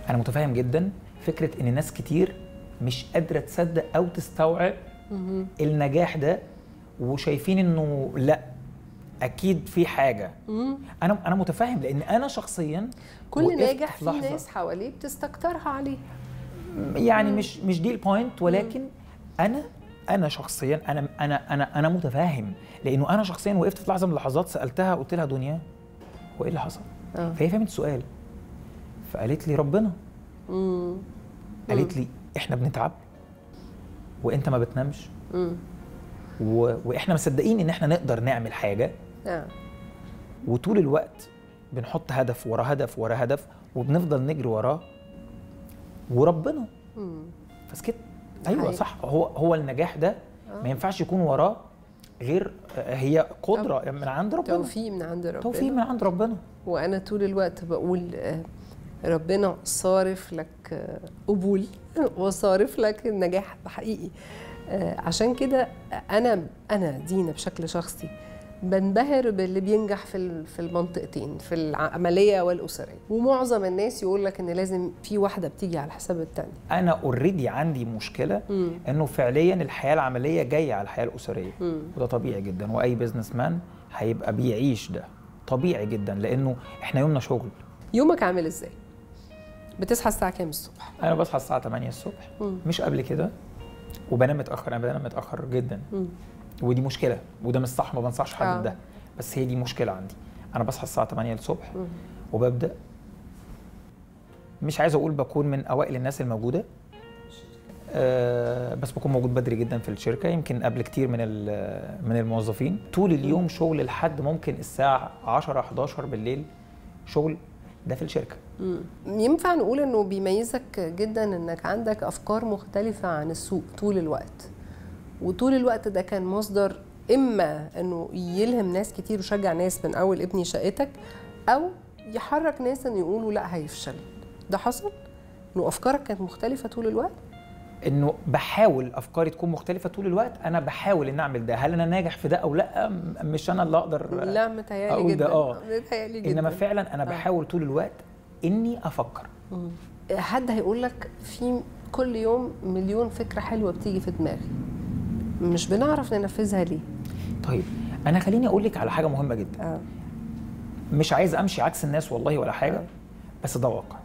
انا متفاهم جدا فكره ان ناس كتير مش قادره تصدق او تستوعب مهم. النجاح ده وشايفين انه لا اكيد في حاجه مم. انا انا متفاهم لان انا شخصيا كل وقفت ناجح في في لحظة. ناس حواليه بتستكترها عليه يعني مش مش دي البوينت ولكن انا انا شخصيا انا انا انا انا متفاهم لانه انا شخصيا وقفت في لحظه من اللحظات سالتها قلت لها دنيا هو ايه اللي حصل؟ آه. فهي فهمت السؤال فقالت لي ربنا مم. قالت لي احنا بنتعب وانت ما بتنامش مم. و... واحنا مصدقين ان احنا نقدر نعمل حاجه آه. وطول الوقت بنحط هدف ورا هدف ورا هدف وبنفضل نجري وراه وربنا مم. فسكت ايوه حقيقي. صح هو هو النجاح ده ما ينفعش يكون وراه غير آه، هي قدره من عند ربنا توفيق من عند ربنا توفيق من عند ربنا وانا طول الوقت بقول آه، ربنا صارف لك آه، قبول وصارف لك النجاح حقيقي آه، عشان كده انا انا دينا بشكل شخصي بنبهر باللي بينجح في ال- في المنطقتين في العمليه والاسريه ومعظم الناس يقول لك ان لازم في واحده بتيجي على حساب الثانيه انا اوريدي عندي مشكله انه فعليا الحياه العمليه جايه على الحياه الاسريه مم. وده طبيعي جدا واي بزنس مان هيبقى بيعيش ده طبيعي جدا لانه احنا يومنا شغل يومك عامل ازاي بتصحى الساعه كام الصبح انا بصحى الساعه 8 الصبح مم. مش قبل كده وبنام متاخر انا بنام متاخر جدا مم. ودي مشكله وده مش صح ما بنصحش حد آه. بده بس هي دي مشكله عندي انا بصحى الساعه 8 الصبح مم. وببدا مش عايز اقول بكون من اوائل الناس الموجوده أه بس بكون موجود بدري جدا في الشركه يمكن قبل كتير من ال- من الموظفين طول اليوم شغل لحد ممكن الساعه 10 11 بالليل شغل ده في الشركه مم. ينفع نقول انه بيميزك جدا انك عندك افكار مختلفه عن السوق طول الوقت وطول الوقت ده كان مصدر اما انه يلهم ناس كتير ويشجع ناس من اول ابني شقتك او يحرك ناس ان يقولوا لا هيفشل ده حصل انه افكارك كانت مختلفه طول الوقت انه بحاول افكاري تكون مختلفه طول الوقت انا بحاول ان اعمل ده هل انا ناجح في ده او لا م- مش انا اللي اقدر لا متهيألي أقول ده جدا آه. متهيألي جدا انما فعلا انا آه. بحاول طول الوقت اني افكر مم. حد هيقول لك في كل يوم مليون فكره حلوه بتيجي في دماغي مش بنعرف ننفذها ليه طيب انا خليني اقول لك على حاجه مهمه جدا آه. مش عايز امشي عكس الناس والله ولا حاجه بس ده واقع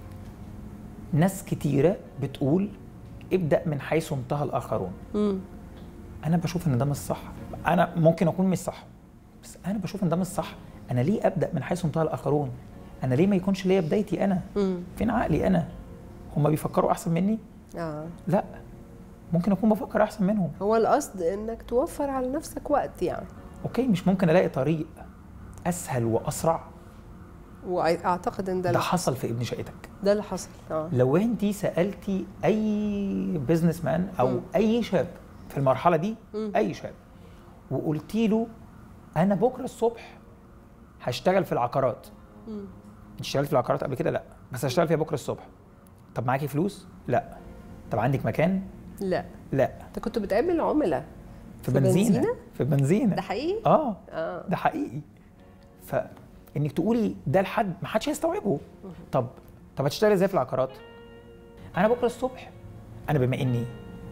ناس كتيره بتقول ابدا من حيث انتهى الاخرون مم. انا بشوف ان ده مش صح انا ممكن اكون مش صح بس انا بشوف ان ده مش صح انا ليه ابدا من حيث انتهى الاخرون انا ليه ما يكونش ليا بدايتي انا مم. فين عقلي انا هما بيفكروا احسن مني اه لا ممكن اكون بفكر احسن منهم هو القصد انك توفر على نفسك وقت يعني اوكي مش ممكن الاقي طريق اسهل واسرع واعتقد ان ده ده اللي حصل في ابن شقتك ده اللي حصل اه لو انت سالتي اي بزنس مان او مم. اي شاب في المرحله دي مم. اي شاب وقلتي له انا بكره الصبح هشتغل في العقارات مم. انت اشتغلت في العقارات قبل كده لا بس هشتغل فيها بكره الصبح طب معاكي فلوس لا طب عندك مكان لا لا انت كنت بتقابل عملاء في في بنزينه بنزينة؟ في بنزينه ده حقيقي اه اه ده حقيقي فانك تقولي ده لحد ما حدش هيستوعبه طب طب هتشتغلي ازاي في العقارات انا بكره الصبح انا بما اني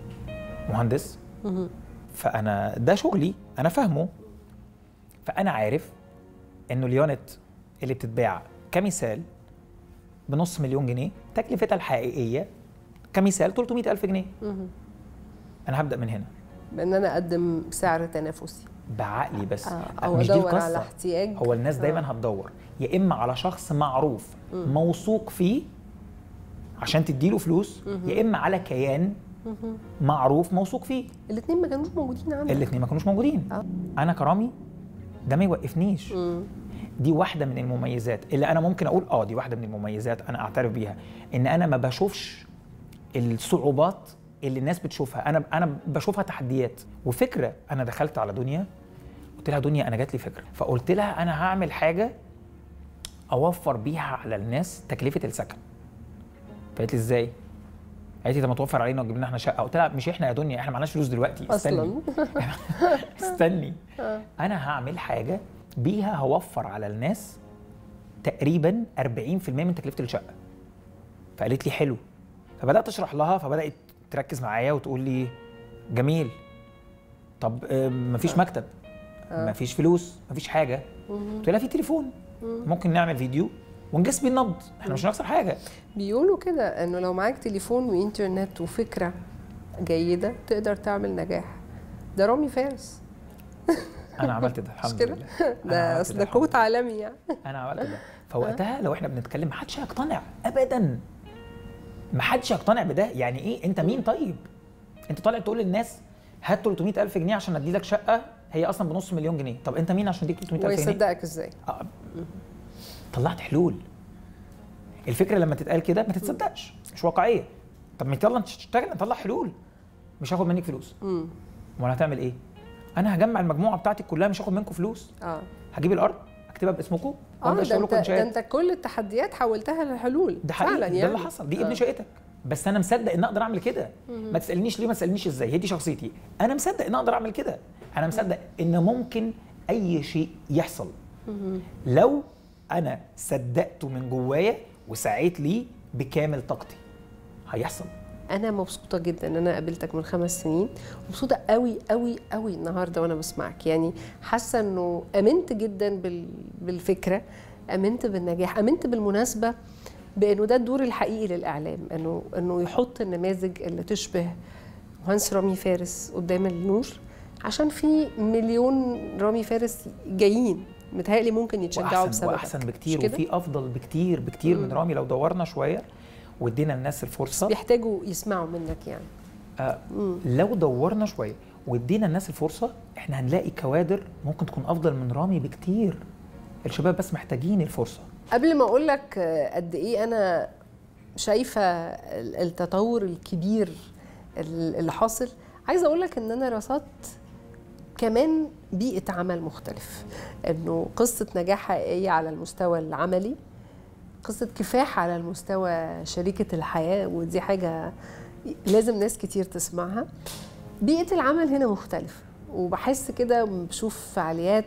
مهندس مهم. فانا ده شغلي انا فاهمه فانا عارف انه اليونت اللي بتتباع كمثال بنص مليون جنيه تكلفتها الحقيقيه كمثال 300 الف جنيه مهم. انا هبدا من هنا بان انا اقدم سعر تنافسي بعقلي بس آه، أو مش دي أدور القصة. على احتياج. هو الناس دايما آه. هتدور يا اما على شخص معروف مم. موثوق فيه عشان تديله فلوس مهم. يا اما على كيان مهم. معروف موثوق فيه الاثنين ما كانوش موجودين عندك الاثنين ما كانوش موجودين انا كرامي ده ما يوقفنيش مم. دي واحده من المميزات اللي انا ممكن اقول اه دي واحده من المميزات انا اعترف بيها ان انا ما بشوفش الصعوبات اللي الناس بتشوفها انا انا بشوفها تحديات وفكره انا دخلت على دنيا قلت لها دنيا انا جات لي فكره فقلت لها انا هعمل حاجه اوفر بيها على الناس تكلفه السكن فقالت لي ازاي قالت لي طب ما توفر علينا وتجيب لنا احنا شقه قلت لها مش احنا يا دنيا احنا معناش فلوس دلوقتي استني اصلا استني آه. انا هعمل حاجه بيها هوفر على الناس تقريبا 40% من تكلفه الشقه فقالت لي حلو فبدات اشرح لها فبدات تركز معايا وتقول لي جميل طب آه، مفيش مكتب مفيش فلوس مفيش حاجه قلت لها في تليفون ممكن نعمل فيديو ونجس بيه النبض احنا مش هنخسر حاجه بيقولوا كده انه لو معاك تليفون وانترنت وفكره جيده تقدر تعمل نجاح ده رامي فارس انا عملت ده مش الحمد كده لله أنا ده عملت اصل ده ده الحمد كوت عالمي يعني انا عملت ده فوقتها لو احنا بنتكلم محدش هيقتنع ابدا محدش هيقتنع بده يعني ايه انت مين طيب انت طالع تقول للناس هات 300 الف جنيه عشان ادي لك شقه هي اصلا بنص مليون جنيه طب انت مين عشان اديك 300 الف جنيه ويصدقك ازاي آه. طلعت حلول الفكره لما تتقال كده ما تتصدقش مش واقعيه طب ما يلا نشتغل نطلع حلول مش هاخد منك فلوس امم امال هتعمل ايه انا هجمع المجموعه بتاعتي كلها مش هاخد منكم فلوس اه هجيب الارض اكتبها باسمكم اه وابدا ده اشتغل انت لكم ده انشاءات انت كل التحديات حولتها لحلول ده حقيقي فعلا يعني ده اللي حصل دي ابن آه. شقتك بس انا مصدق ان اقدر اعمل كده ما تسالنيش ليه ما تسالنيش ازاي هي دي شخصيتي انا مصدق ان اقدر اعمل كده انا مصدق ان ممكن اي شيء يحصل لو انا صدقته من جوايا وسعيت ليه بكامل طاقتي هيحصل انا مبسوطه جدا ان انا قابلتك من خمس سنين مبسوطه قوي قوي قوي النهارده وانا بسمعك يعني حاسه انه امنت جدا بال... بالفكره امنت بالنجاح امنت بالمناسبه بانه ده الدور الحقيقي للاعلام انه انه يحط النماذج اللي تشبه مهندس رامي فارس قدام النور عشان في مليون رامي فارس جايين متهيألي ممكن يتشجعوا واحسن بسببك واحسن مش بكتير كده؟ وفي افضل بكتير بكتير من رامي لو دورنا شويه وادينا الناس الفرصه بيحتاجوا يسمعوا منك يعني آه لو دورنا شويه وادينا الناس الفرصه احنا هنلاقي كوادر ممكن تكون افضل من رامي بكتير الشباب بس محتاجين الفرصه قبل ما اقول لك آه، قد ايه انا شايفه ال- التطور الكبير ال- اللي حاصل عايزه اقول لك ان انا رصدت كمان بيئه عمل مختلف انه قصه نجاح حقيقيه على المستوى العملي قصه كفاح على المستوى شريكه الحياه ودي حاجه لازم ناس كتير تسمعها بيئه العمل هنا مختلفه وبحس كده بشوف فعاليات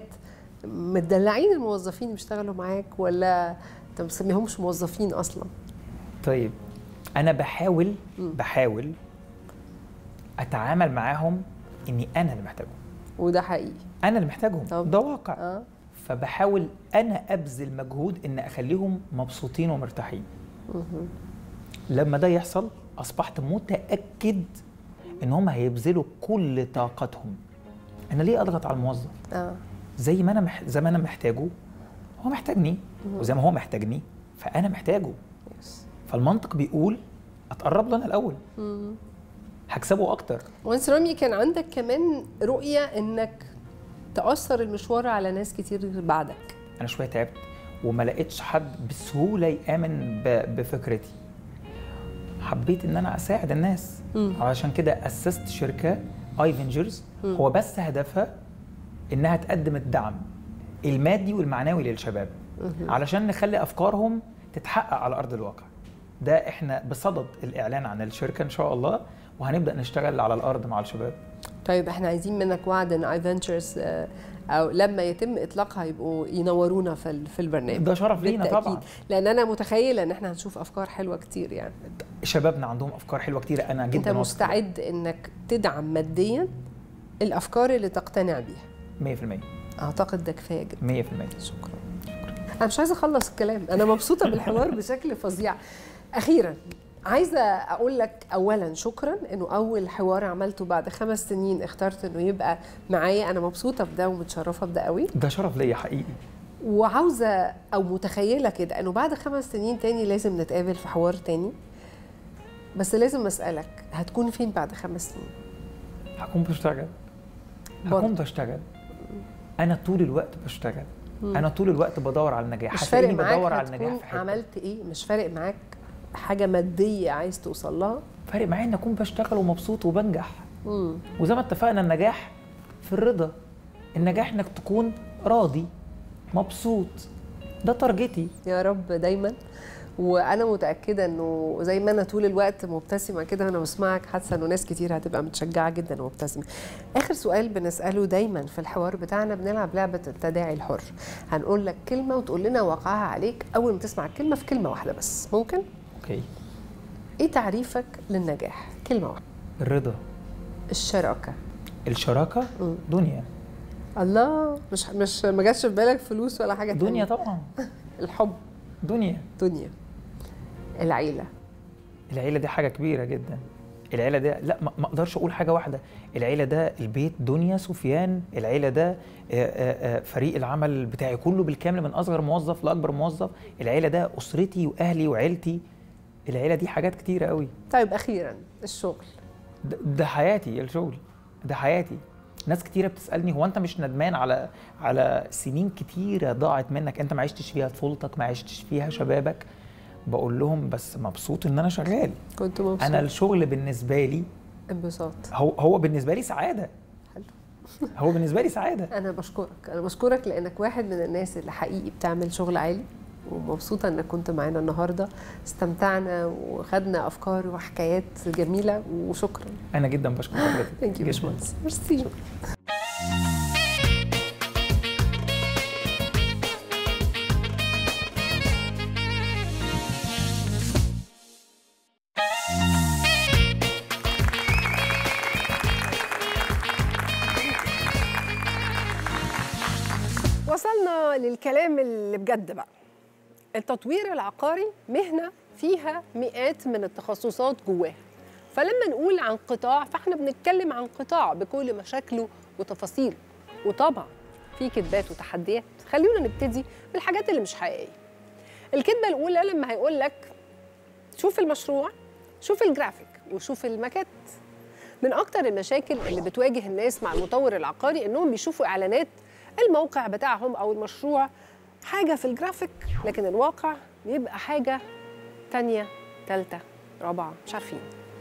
مدلعين الموظفين اللي بيشتغلوا معاك ولا انت ما بتسميهمش موظفين اصلا طيب انا بحاول بحاول اتعامل معاهم اني انا اللي محتاجهم وده حقيقي انا اللي محتاجهم طب. ده واقع اه فبحاول انا ابذل مجهود ان اخليهم مبسوطين ومرتاحين لما ده يحصل اصبحت متاكد ان هم هيبذلوا كل طاقتهم انا ليه اضغط على الموظف اه زي ما انا مح... زي ما انا محتاجه هو محتاجني وزي ما هو محتاجني فانا محتاجه فالمنطق بيقول اتقرب له انا الاول هكسبه اكتر وانس رامي كان عندك كمان رؤيه انك تاثر المشوار على ناس كتير بعدك انا شويه تعبت وما لقيتش حد بسهوله يامن ب... بفكرتي حبيت ان انا اساعد الناس علشان كده اسست شركه ايفنجرز هو بس هدفها انها تقدم الدعم المادي والمعنوي للشباب علشان نخلي افكارهم تتحقق على ارض الواقع ده احنا بصدد الاعلان عن الشركه ان شاء الله وهنبدا نشتغل على الارض مع الشباب طيب احنا عايزين منك وعد ان اي فينتشرز او لما يتم اطلاقها يبقوا ينورونا في ال- في البرنامج ده شرف لينا بالتأكيد. طبعا لان انا متخيله ان احنا هنشوف افكار حلوه كتير يعني شبابنا عندهم افكار حلوه كتير انا جدا انت واثق مستعد انك تدعم ماديا الافكار اللي تقتنع بيها 100% اعتقد ده كفايه جدا 100% شكرا انا مش عايزه اخلص الكلام انا مبسوطه بالحوار بشكل فظيع اخيرا عايزه اقول لك اولا شكرا انه اول حوار عملته بعد خمس سنين اخترت انه يبقى معايا انا مبسوطه بده ومتشرفه بده قوي ده شرف ليا حقيقي وعاوزه او متخيله كده انه بعد خمس سنين تاني لازم نتقابل في حوار تاني بس لازم اسالك هتكون فين بعد خمس سنين هكون بشتغل برضه. هكون بشتغل انا طول الوقت بشتغل انا طول الوقت بدور على النجاح مش فارق هتلاقيني معاك بدور على النجاح هتكون في حته عملت ايه مش فارق معاك حاجه ماديه عايز توصل لها فارق معايا ان اكون بشتغل ومبسوط وبنجح مم. وزي ما اتفقنا النجاح في الرضا النجاح انك تكون راضي مبسوط ده تارجتي يا رب دايما وانا متاكده انه زي ما انا طول الوقت مبتسمه كده وانا بسمعك حاسه انه ناس كتير هتبقى متشجعه جدا ومبتسمه اخر سؤال بنساله دايما في الحوار بتاعنا بنلعب لعبه التداعي الحر هنقول لك كلمه وتقول لنا وقعها عليك اول ما تسمع الكلمه في كلمه واحده بس ممكن اوكي ايه تعريفك للنجاح كلمه واحده الرضا الشراكه الشراكه دنيا الله مش مش ما جاتش في بالك فلوس ولا حاجه دنيا تانية. طبعا الحب دنيا دنيا العيله العيله دي حاجه كبيره جدا العيله ده لا ما ما اقدرش اقول حاجه واحده العيله ده البيت دنيا سفيان العيله ده آه، آه، آه، فريق العمل بتاعي كله بالكامل من اصغر موظف لاكبر موظف العيله ده اسرتي واهلي وعيلتي العيله دي حاجات كتيره قوي طيب اخيرا الشغل ده, ده حياتي الشغل ده حياتي ناس كتيره بتسالني هو انت مش ندمان على على سنين كتيره ضاعت منك انت ما عشتش فيها طفولتك ما عشتش فيها شبابك بقول لهم بس مبسوط ان انا شغال كنت مبسوط انا الشغل بالنسبه لي انبساط هو هو بالنسبه لي سعاده هو بالنسبه لي سعاده انا بشكرك انا بشكرك لانك واحد من الناس اللي حقيقي بتعمل شغل عالي ومبسوطه انك كنت معانا النهارده استمتعنا وخدنا افكار وحكايات جميله وشكرا انا جدا بشكر حضرتك ثانك يو جداً. باشمهندس ميرسي وصلنا للكلام اللي بجد بقى التطوير العقاري مهنة فيها مئات من التخصصات جواها فلما نقول عن قطاع فاحنا بنتكلم عن قطاع بكل مشاكله وتفاصيله وطبعا في كذبات وتحديات خلونا نبتدي بالحاجات اللي مش حقيقية الكذبة الأولى لما هيقول لك شوف المشروع شوف الجرافيك وشوف الماكيت من أكتر المشاكل اللي بتواجه الناس مع المطور العقاري إنهم بيشوفوا إعلانات الموقع بتاعهم أو المشروع حاجة في الجرافيك لكن الواقع بيبقى حاجة تانية تالتة رابعة مش عارفين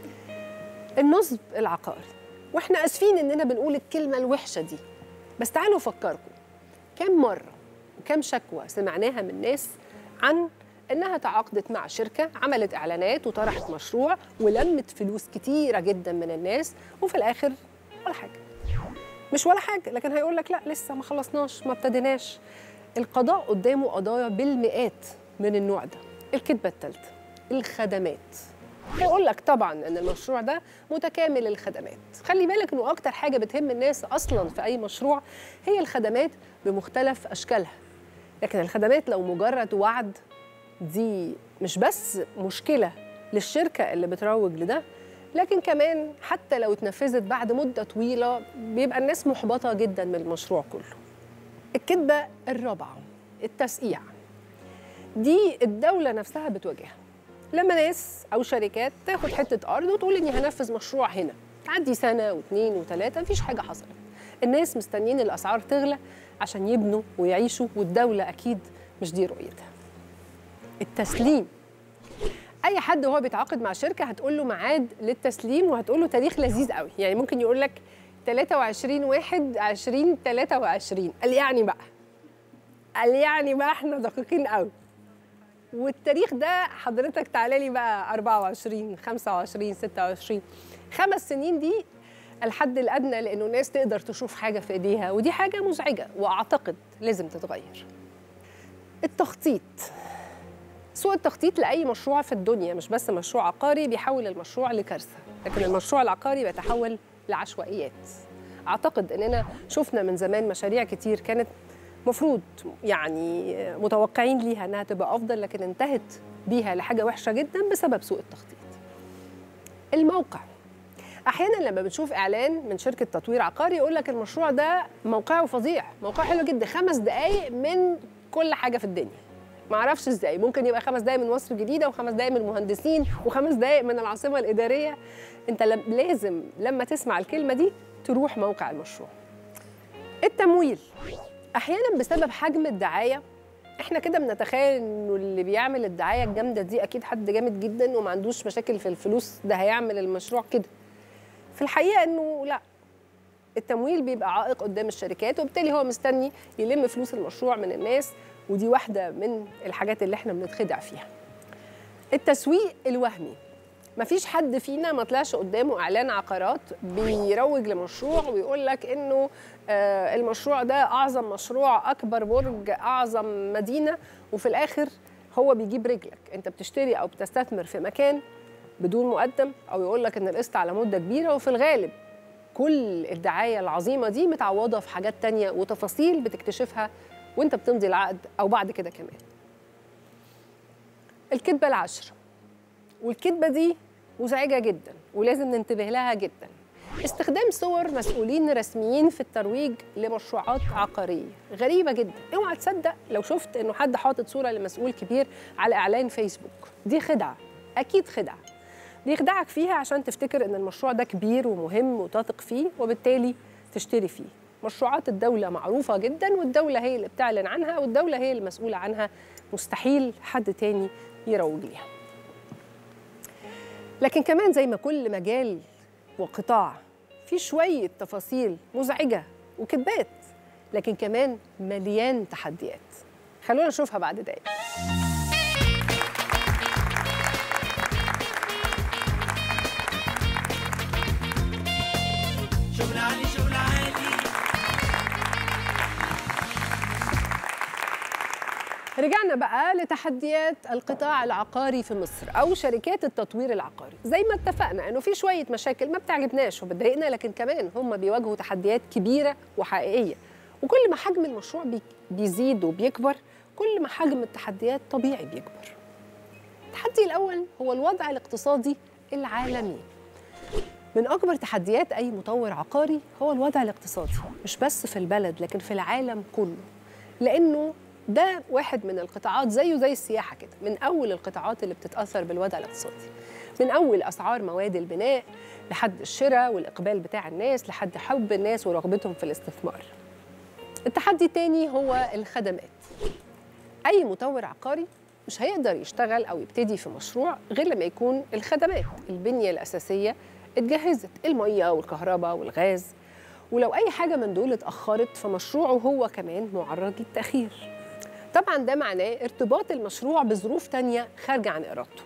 النصب العقاري واحنا اسفين اننا بنقول الكلمه الوحشه دي بس تعالوا فكركم كم مره وكم شكوى سمعناها من ناس عن انها تعاقدت مع شركه عملت اعلانات وطرحت مشروع ولمت فلوس كتيره جدا من الناس وفي الاخر ولا حاجه مش ولا حاجه لكن هيقول لك لا لسه ما خلصناش ما ابتديناش القضاء قدامه قضايا بالمئات من النوع ده الكذبه الثالثه الخدمات هيقول لك طبعا ان المشروع ده متكامل الخدمات خلي بالك انه اكتر حاجه بتهم الناس اصلا في اي مشروع هي الخدمات بمختلف اشكالها لكن الخدمات لو مجرد وعد دي مش بس مشكله للشركه اللي بتروج لده لكن كمان حتى لو اتنفذت بعد مده طويله بيبقى الناس محبطه جدا من المشروع كله الكذبه الرابعه التسقيع دي الدوله نفسها بتواجهها لما ناس او شركات تاخد حته ارض وتقول اني هنفذ مشروع هنا تعدي سنه واثنين وثلاثه مفيش حاجه حصلت الناس مستنيين الاسعار تغلى عشان يبنوا ويعيشوا والدوله اكيد مش دي رؤيتها التسليم اي حد وهو بيتعاقد مع شركه هتقول له ميعاد للتسليم وهتقول له تاريخ لذيذ قوي يعني ممكن يقول لك 23 1 20 23 قال يعني بقى قال يعني بقى احنا دقيقين قوي والتاريخ ده حضرتك تعالى لي بقى 24 25 26 خمس سنين دي الحد الادنى لانه الناس تقدر تشوف حاجه في ايديها ودي حاجه مزعجه واعتقد لازم تتغير التخطيط سوء التخطيط لاي مشروع في الدنيا مش بس مشروع عقاري بيحول المشروع لكارثه لكن المشروع العقاري بيتحول لعشوائيات اعتقد اننا شفنا من زمان مشاريع كتير كانت مفروض يعني متوقعين ليها انها تبقى افضل لكن انتهت بيها لحاجه وحشه جدا بسبب سوء التخطيط. الموقع احيانا لما بنشوف اعلان من شركه تطوير عقاري يقول لك المشروع ده موقعه فظيع، موقعه حلو جدا خمس دقائق من كل حاجه في الدنيا. ما اعرفش ازاي ممكن يبقى خمس دقائق من مصر الجديده وخمس دقائق من المهندسين وخمس دقائق من العاصمه الاداريه انت لم- لازم لما تسمع الكلمه دي تروح موقع المشروع. التمويل احيانا بسبب حجم الدعايه احنا كده بنتخيل انه اللي بيعمل الدعايه الجامده دي اكيد حد جامد جدا وما عندوش مشاكل في الفلوس ده هيعمل المشروع كده في الحقيقه انه لا التمويل بيبقى عائق قدام الشركات وبالتالي هو مستني يلم فلوس المشروع من الناس ودي واحده من الحاجات اللي احنا بنتخدع فيها التسويق الوهمي مفيش حد فينا ما طلعش قدامه اعلان عقارات بيروج لمشروع ويقول لك انه آه، المشروع ده اعظم مشروع اكبر برج اعظم مدينه وفي الاخر هو بيجيب رجلك انت بتشتري او بتستثمر في مكان بدون مقدم او يقول لك ان القسط على مده كبيره وفي الغالب كل الدعايه العظيمه دي متعوضه في حاجات تانية وتفاصيل بتكتشفها وانت بتمضي العقد او بعد كده كمان الكذبه العشره والكذبه دي مزعجه جدا ولازم ننتبه لها جدا استخدام صور مسؤولين رسميين في الترويج لمشروعات عقاريه غريبه جدا اوعى تصدق لو شفت انه حد حاطط صوره لمسؤول كبير على اعلان فيسبوك دي خدعه اكيد خدعه بيخدعك فيها عشان تفتكر ان المشروع ده كبير ومهم وتثق فيه وبالتالي تشتري فيه مشروعات الدولة معروفة جدا والدولة هي اللي بتعلن عنها والدولة هي المسؤولة عنها مستحيل حد تاني يروج ليها لكن كمان زي ما كل مجال وقطاع في شوية تفاصيل مزعجة وكذبات لكن كمان مليان تحديات خلونا نشوفها بعد دقايق شغل عالي شغل عالي رجعنا بقى لتحديات القطاع العقاري في مصر او شركات التطوير العقاري زي ما اتفقنا انه في شويه مشاكل ما بتعجبناش وبتضايقنا لكن كمان هم بيواجهوا تحديات كبيره وحقيقيه وكل ما حجم المشروع بي- بيزيد وبيكبر كل ما حجم التحديات طبيعي بيكبر التحدي الاول هو الوضع الاقتصادي العالمي من اكبر تحديات اي مطور عقاري هو الوضع الاقتصادي مش بس في البلد لكن في العالم كله لانه ده واحد من القطاعات زيه زي السياحه كده من اول القطاعات اللي بتتاثر بالوضع الاقتصادي من اول اسعار مواد البناء لحد الشراء والاقبال بتاع الناس لحد حب الناس ورغبتهم في الاستثمار التحدي الثاني هو الخدمات اي مطور عقاري مش هيقدر يشتغل او يبتدي في مشروع غير لما يكون الخدمات البنيه الاساسيه اتجهزت الميه والكهرباء والغاز ولو اي حاجه من دول اتاخرت فمشروعه هو كمان معرض للتاخير طبعا ده معناه ارتباط المشروع بظروف تانية خارجة عن إرادته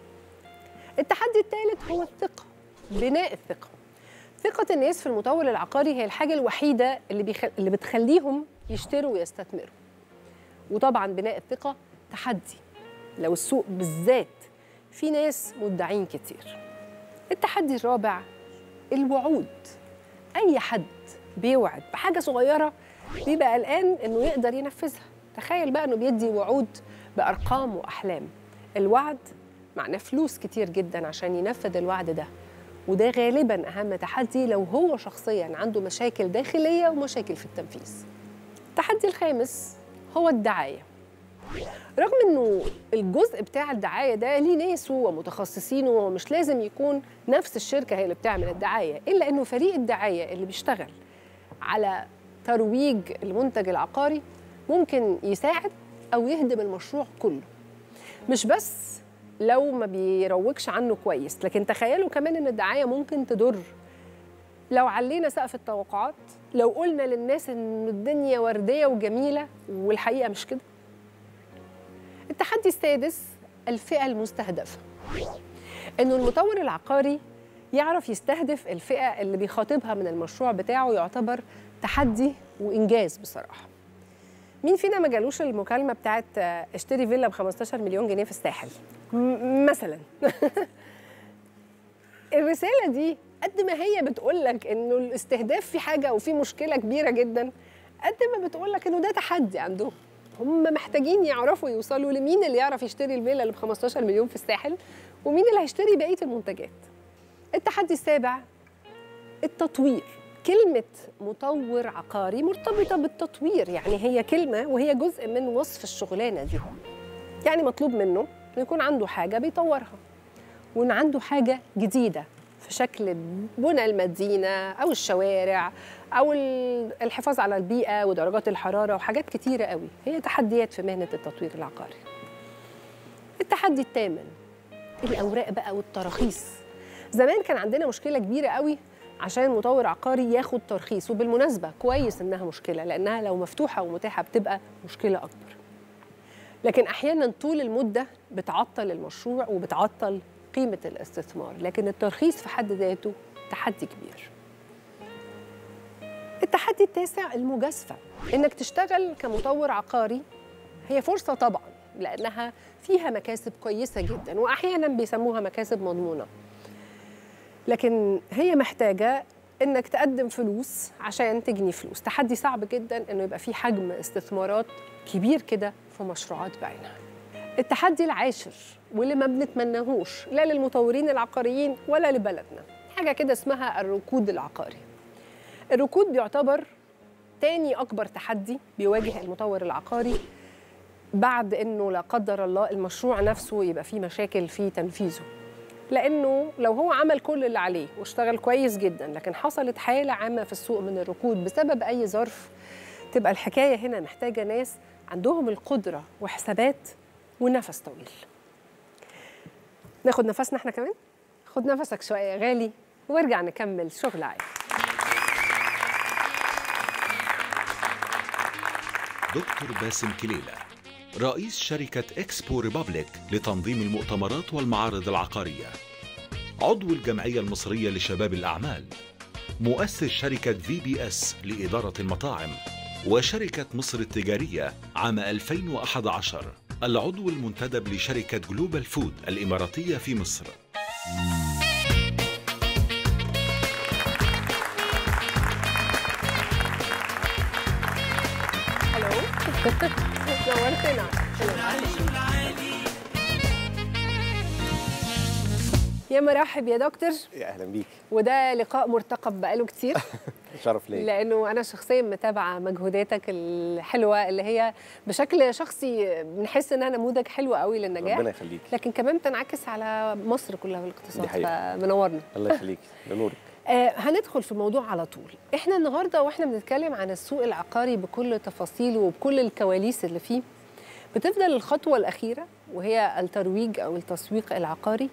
التحدي الثالث هو الثقة بناء الثقة ثقة الناس في المطور العقاري هي الحاجة الوحيدة اللي, بيخ... اللي بتخليهم يشتروا ويستثمروا وطبعا بناء الثقة تحدي لو السوق بالذات في ناس مدعين كتير التحدي الرابع الوعود أي حد بيوعد بحاجة صغيرة بيبقى قلقان إنه يقدر ينفذها تخيل بقى إنه بيدي وعود بأرقام وأحلام الوعد معناه فلوس كتير جدا عشان ينفذ الوعد ده وده غالبا أهم تحدي لو هو شخصيا عنده مشاكل داخلية ومشاكل في التنفيذ التحدي الخامس هو الدعاية رغم انه الجزء بتاع الدعايه ده ليه ناسه ومتخصصينه ومش لازم يكون نفس الشركه هي اللي بتعمل الدعايه الا انه فريق الدعايه اللي بيشتغل على ترويج المنتج العقاري ممكن يساعد او يهدم المشروع كله مش بس لو ما بيروجش عنه كويس لكن تخيلوا كمان ان الدعايه ممكن تضر لو علينا سقف التوقعات لو قلنا للناس ان الدنيا ورديه وجميله والحقيقه مش كده التحدي السادس الفئة المستهدفة إنه المطور العقاري يعرف يستهدف الفئة اللي بيخاطبها من المشروع بتاعه يعتبر تحدي وإنجاز بصراحة مين فينا ما جالوش المكالمة بتاعت آه، اشتري فيلا ب 15 مليون جنيه في الساحل م- مثلا الرسالة دي قد ما هي بتقول لك انه الاستهداف في حاجة وفي مشكلة كبيرة جدا قد ما بتقول لك انه ده تحدي عندهم هم محتاجين يعرفوا يوصلوا لمين اللي يعرف يشتري الفيلا اللي ب 15 مليون في الساحل ومين اللي هيشتري بقيه المنتجات. التحدي السابع التطوير كلمة مطور عقاري مرتبطة بالتطوير يعني هي كلمة وهي جزء من وصف الشغلانة دي يعني مطلوب منه إنه يكون عنده حاجة بيطورها وإن عنده حاجة جديدة في شكل بنى المدينة أو الشوارع أو ال- الحفاظ على البيئة ودرجات الحرارة وحاجات كتيرة قوي هي تحديات في مهنة التطوير العقاري التحدي الثامن الأوراق بقى والتراخيص زمان كان عندنا مشكلة كبيرة قوي عشان مطور عقاري ياخد ترخيص وبالمناسبة كويس إنها مشكلة لأنها لو مفتوحة ومتاحة بتبقى مشكلة أكبر لكن أحيانا طول المدة بتعطل المشروع وبتعطل قيمة الاستثمار لكن الترخيص في حد ذاته تحدي كبير التحدي التاسع المجازفة إنك تشتغل كمطور عقاري هي فرصة طبعا لانها فيها مكاسب كويسه جدا واحيانا بيسموها مكاسب مضمونه لكن هي محتاجه انك تقدم فلوس عشان تجني فلوس تحدي صعب جدا انه يبقى في حجم استثمارات كبير كده في مشروعات بعينها التحدي العاشر واللي ما بنتمناهوش لا للمطورين العقاريين ولا لبلدنا حاجه كده اسمها الركود العقاري الركود بيعتبر تاني اكبر تحدي بيواجه المطور العقاري بعد انه لا قدر الله المشروع نفسه يبقى فيه مشاكل في تنفيذه لانه لو هو عمل كل اللي عليه واشتغل كويس جدا لكن حصلت حاله عامه في السوق من الركود بسبب اي ظرف تبقى الحكايه هنا محتاجه ناس عندهم القدره وحسابات ونفس طويل ناخد نفسنا احنا كمان خد نفسك شويه يا غالي وارجع نكمل شغل عادي دكتور باسم كليلة رئيس شركة إكسبو ريبابليك لتنظيم المؤتمرات والمعارض العقارية عضو الجمعية المصرية لشباب الأعمال مؤسس شركة في بي اس لإدارة المطاعم وشركة مصر التجارية عام 2011 العضو المنتدب لشركة جلوبال فود الإماراتية في مصر الو نورتنا يا مرحب يا دكتور يا اهلا بيك وده لقاء مرتقب بقاله كتير شرف ليا لانه انا شخصيا متابعه مجهوداتك الحلوه اللي هي بشكل شخصي بنحس انها نموذج حلو قوي للنجاح ربنا يخليك لكن كمان بتنعكس على مصر كلها والاقتصاد دي حقيقة. فمنورنا الله يخليك لنورك آه هندخل في الموضوع على طول احنا النهارده واحنا بنتكلم عن السوق العقاري بكل تفاصيله وبكل الكواليس اللي فيه بتفضل الخطوه الاخيره وهي الترويج او التسويق العقاري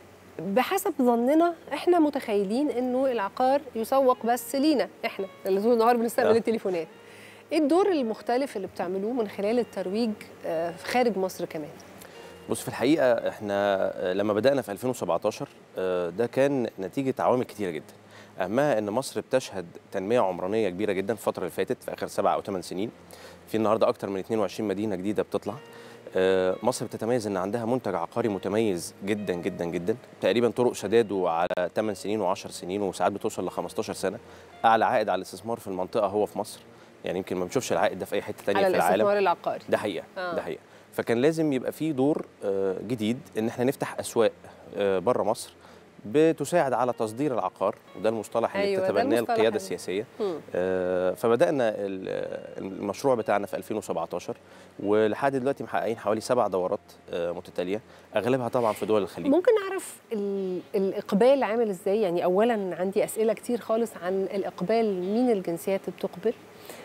بحسب ظننا احنا متخيلين انه العقار يسوق بس لينا احنا اللي طول النهار بنستقبل آه. التليفونات ايه الدور المختلف اللي بتعملوه من خلال الترويج آه، في خارج مصر كمان بص في الحقيقه احنا آه، لما بدانا في 2017 آه، ده كان نتيجه عوامل كتيره جدا اهمها ان مصر بتشهد تنميه عمرانيه كبيره جدا في الفتره اللي فاتت في اخر سبع او ثمان سنين في النهارده اكتر من 22 مدينه جديده بتطلع آه، مصر بتتميز ان عندها منتج عقاري متميز جدا جدا جدا تقريبا طرق سداده على 8 سنين و10 سنين وساعات بتوصل ل 15 سنه اعلى عائد على الاستثمار في المنطقه هو في مصر يعني يمكن ما بنشوفش العائد ده في اي حته تانية على في العالم الاستثمار العقاري ده حقيقه آه. آه. ده حقيقه فكان لازم يبقى في دور آه، جديد ان احنا نفتح اسواق بره مصر بتساعد على تصدير العقار وده المصطلح اللي أيوة، ده بتتبناه المصطلح القياده اللي- السياسيه مم. آه، فبدانا ال- المشروع بتاعنا في 2017 ولحد دلوقتي محققين حوالي سبع دورات آه، متتاليه اغلبها طبعا في دول الخليج ممكن نعرف ال- الاقبال عامل ازاي يعني اولا عندي اسئله كتير خالص عن الاقبال مين الجنسيات اللي بتقبل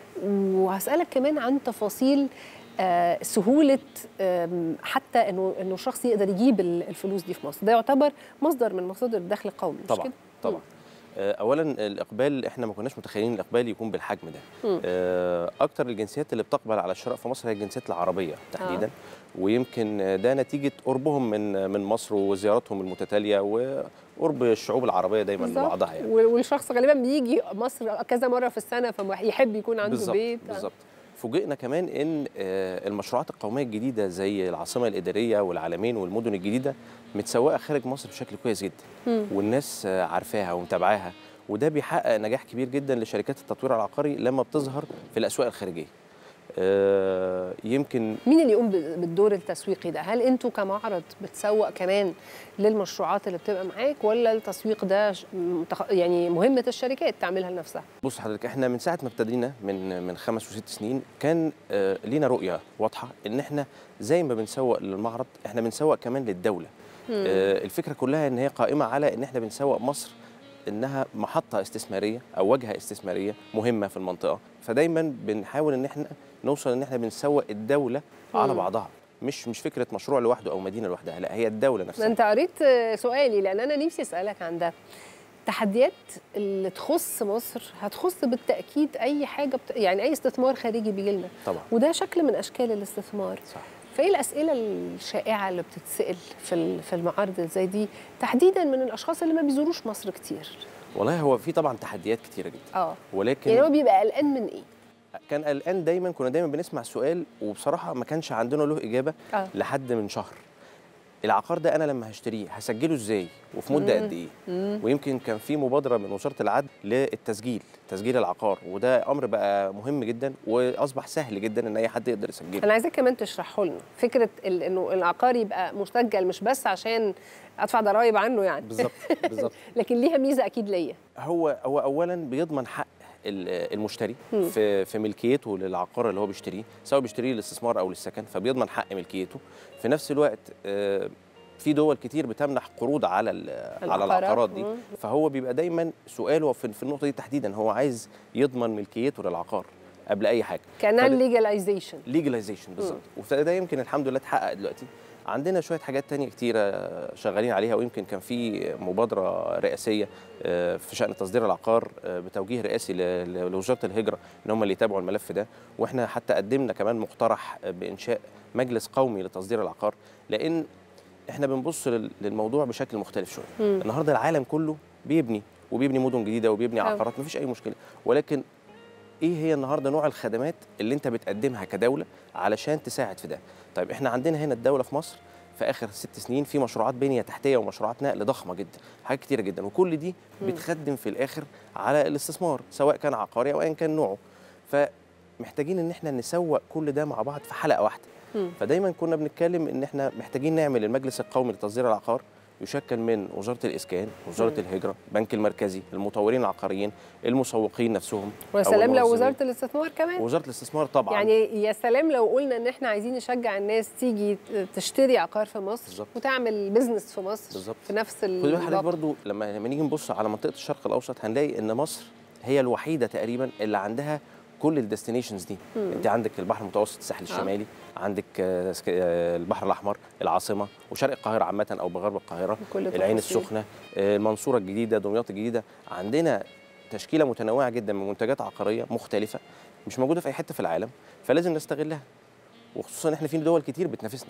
وهسالك كمان عن تفاصيل آه، سهوله آم، حتى انه انه شخص يقدر يجيب ال- الفلوس دي في مصر ده يعتبر مصدر من مصادر الدخل القومي مش طبعا كده طبعا آه، اولا الاقبال احنا ما كناش متخيلين الاقبال يكون بالحجم ده مم. آه، اكتر الجنسيات اللي بتقبل على الشراء في مصر هي الجنسيات العربيه تحديدا ويمكن آه، ده نتيجه قربهم من من مصر وزياراتهم المتتاليه وقرب الشعوب العربيه دايما بالظبط. لبعضها يعني وال- والشخص غالبا بيجي مصر كذا مره في السنه فيحب يكون عنده بالظبط بيت آه. بالظبط فوجئنا كمان ان آه، المشروعات القوميه الجديده زي العاصمه الاداريه والعالمين والمدن الجديده متسوقه خارج مصر بشكل كويس جدا مم. والناس آه، عارفاها ومتابعاها وده بيحقق نجاح كبير جدا لشركات التطوير العقاري لما بتظهر في الاسواق الخارجيه آه، يمكن مين اللي يقوم ب- بالدور التسويقي ده؟ هل انتوا كمعرض بتسوق كمان للمشروعات اللي بتبقى معاك ولا التسويق ده ش- متخ- يعني مهمة الشركات تعملها لنفسها؟ بص حضرتك احنا من ساعه ما ابتدينا من من خمس وست سنين كان آه، لينا رؤيه واضحه ان احنا زي ما بنسوق للمعرض احنا بنسوق كمان للدوله آه، الفكره كلها ان هي قائمه على ان احنا بنسوق مصر انها محطه استثماريه او واجهه استثماريه مهمه في المنطقه فدايما بنحاول ان احنا نوصل ان احنا بنسوق الدوله على مم. بعضها مش مش فكره مشروع لوحده او مدينه لوحدها لا هي الدوله ما نفسها انت قريت آه، سؤالي لان انا نفسي اسالك عن ده التحديات اللي تخص مصر هتخص بالتاكيد اي حاجه بت... يعني اي استثمار خارجي بيجي لنا طبعا وده شكل من اشكال الاستثمار صح فايه الاسئله الشائعه اللي بتتسال في ال- في المعارض اللي زي دي تحديدا من الاشخاص اللي ما بيزوروش مصر كتير والله هو في طبعا تحديات كتيره جدا اه ولكن يعني هو بيبقى قلقان من ايه كان قلقان دايما كنا دايما بنسمع سؤال وبصراحه ما كانش عندنا له اجابه آه. لحد من شهر العقار ده انا لما هشتريه هسجله ازاي وفي مده مم. قد ايه مم. ويمكن كان في مبادره من وزاره العدل للتسجيل تسجيل العقار وده امر بقى مهم جدا واصبح سهل جدا ان اي حد يقدر يسجله انا عايزاك كمان تشرحه لنا فكره ال- انه العقار يبقى مسجل مش بس عشان ادفع ضرائب عنه يعني بالظبط بالظبط لكن ليها ميزه اكيد ليا هو هو اولا بيضمن حق ال- المشتري مم. في في ملكيته للعقار اللي هو بيشتريه سواء بيشتريه للاستثمار او للسكن فبيضمن حق ملكيته في نفس الوقت آه، في دول كتير بتمنح قروض على ال- على العقارات. العقارات دي مم. فهو بيبقى دايما سؤاله في في النقطه دي تحديدا هو عايز يضمن ملكيته للعقار قبل اي حاجه كانها فب- الليجلايزيشن ليجلايزيشن بالظبط وده يمكن الحمد لله اتحقق دلوقتي عندنا شويه حاجات تانية كتيره شغالين عليها ويمكن كان في مبادره رئاسيه آه، في شان تصدير العقار آه، بتوجيه رئاسي ل- ل- لوزاره الهجره ان هم اللي يتابعوا الملف ده واحنا حتى قدمنا كمان مقترح آه، بانشاء مجلس قومي لتصدير العقار لان احنا بنبص لل- للموضوع بشكل مختلف شويه مم. النهارده العالم كله بيبني وبيبني مدن جديده وبيبني أوي. عقارات مفيش اي مشكله ولكن ايه هي النهارده نوع الخدمات اللي انت بتقدمها كدوله علشان تساعد في ده طيب احنا عندنا هنا الدوله في مصر في اخر ست سنين في مشروعات بنيه تحتيه ومشروعات نقل ضخمه جدا حاجات كتيره جدا وكل دي مم. بتخدم في الاخر على الاستثمار سواء كان عقاري او ايا كان نوعه فمحتاجين ان احنا نسوق كل ده مع بعض في حلقه واحده مم. فدايما كنا بنتكلم ان احنا محتاجين نعمل المجلس القومي لتصدير العقار يشكل من وزاره الاسكان وزاره مم. الهجره البنك المركزي المطورين العقاريين المسوقين نفسهم ويا أو سلام لو المنظمين. وزاره الاستثمار كمان وزاره الاستثمار طبعا يعني يا سلام لو قلنا ان احنا عايزين نشجع الناس تيجي تشتري عقار في مصر بالظبط. وتعمل بزنس في مصر بالظبط. في نفس خد بالك حضرتك الوقت برضو لما لما نيجي نبص على منطقه الشرق الاوسط هنلاقي ان مصر هي الوحيده تقريبا اللي عندها كل الديستنيشنز دي مم. انت عندك البحر المتوسط الساحل آه. الشمالي عندك آه، سك- آه، البحر الاحمر العاصمه وشرق القاهره عامه او بغرب القاهره بكل العين تفاصيل. السخنه آه، المنصوره الجديده دمياط الجديده عندنا تشكيله متنوعه جدا من منتجات عقاريه مختلفه مش موجوده في اي حته في العالم فلازم نستغلها وخصوصا احنا في دول كتير بتنافسنا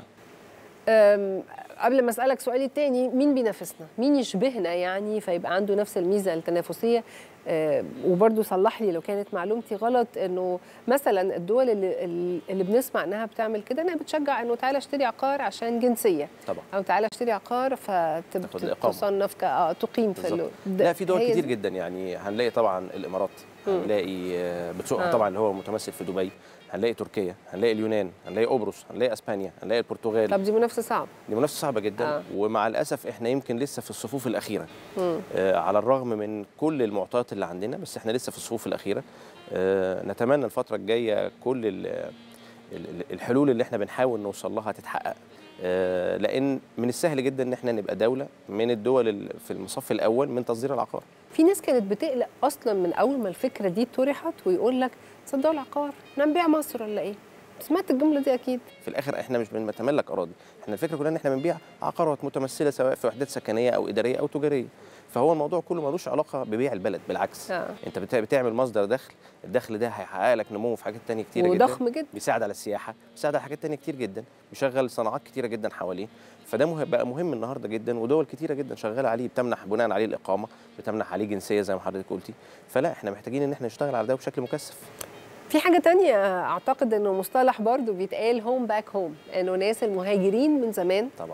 أم، قبل ما اسالك سؤالي التاني مين بينافسنا مين يشبهنا يعني فيبقى عنده نفس الميزه التنافسيه أه، وبرضو صلح لي لو كانت معلومتي غلط انه مثلا الدول اللي, اللي بنسمع انها بتعمل كده انها بتشجع انه تعالى اشتري عقار عشان جنسيه طبعا او تعالى اشتري عقار تاخد الإقامة. فتصنف ك آه، تقيم في بالظبط. ال- لا في دول هي كتير دي؟ جدا يعني هنلاقي طبعا الامارات مم. هنلاقي آه، بتسوقها آه. طبعا اللي هو متمثل في دبي هنلاقي تركيا هنلاقي اليونان هنلاقي قبرص هنلاقي اسبانيا هنلاقي البرتغال طب دي منافسه صعبه دي منافسه صعبه جدا آه. آه. ومع الاسف احنا يمكن لسه في الصفوف الاخيره مم. آه على الرغم من كل المعطيات اللي عندنا بس احنا لسه في الصفوف الاخيره آه نتمنى الفتره الجايه كل ال- ال- الحلول اللي احنا بنحاول نوصل لها تتحقق آه لان من السهل جدا ان احنا نبقى دوله من الدول ال- في المصف الاول من تصدير العقار في ناس كانت بتقلق اصلا من اول ما الفكره دي طرحت ويقول لك صدقوا العقار احنا نبيع مصر ولا ايه سمعت الجمله دي اكيد في الاخر احنا مش بنتملك اراضي احنا الفكره كلها ان احنا بنبيع عقارات متمثله سواء في وحدات سكنيه او اداريه او تجاريه فهو الموضوع كله ملوش علاقه ببيع البلد بالعكس آه. انت بت- بتعمل مصدر دخل الدخل ده هيحقق لك نمو في حاجات تانية كتيره وضخم جدا جدا. بيساعد على السياحه بيساعد على حاجات تانية كتير جدا بيشغل صناعات كتيره جدا حواليه فده مه- بقى مهم النهارده جدا ودول كتيره جدا شغاله عليه بتمنح بناء عليه الاقامه بتمنح عليه جنسيه زي ما حضرتك قلتي فلا احنا محتاجين ان احنا نشتغل على ده بشكل مكثف في حاجة تانية أعتقد إنه مصطلح برضو بيتقال هوم باك هوم إنه ناس المهاجرين من زمان طبعا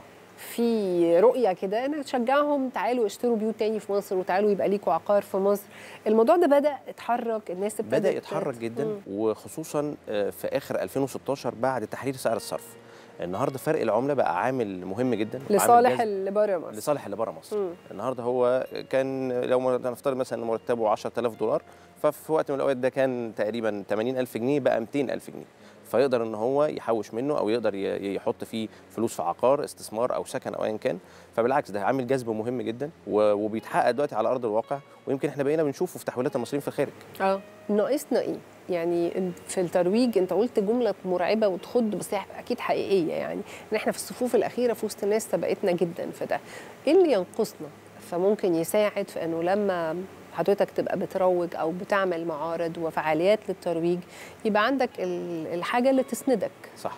في رؤية كده إنك تشجعهم تعالوا اشتروا بيوت تاني في مصر وتعالوا يبقى ليكوا عقار في مصر الموضوع ده بدأ يتحرك الناس ابتدت بدا يتحرك جدا مم. وخصوصا آه، في اخر 2016 بعد تحرير سعر الصرف النهارده فرق العمله بقى عامل مهم جدا وعامل لصالح جذب اللي بره مصر لصالح اللي بره مصر مم. النهارده هو كان لو ما- نفترض مثلا ان مرتبه 10000 دولار ففي وقت من الاوقات ده كان تقريبا 80000 جنيه بقى 200000 جنيه فيقدر ان هو يحوش منه او يقدر ي- يحط فيه فلوس في عقار استثمار او سكن او ايا كان فبالعكس ده عامل جذب مهم جدا و- وبيتحقق دلوقتي على ارض الواقع ويمكن احنا بقينا بنشوفه في تحويلات المصريين في الخارج اه ناقصنا ايه؟ يعني في الترويج انت قلت جمله مرعبه وتخض بس هي اكيد حقيقيه يعني ان احنا في الصفوف الاخيره في وسط ناس سبقتنا جدا في ده. ايه اللي ينقصنا؟ فممكن يساعد في انه لما حضرتك تبقى بتروج او بتعمل معارض وفعاليات للترويج يبقى عندك ال- الحاجه اللي تسندك. صح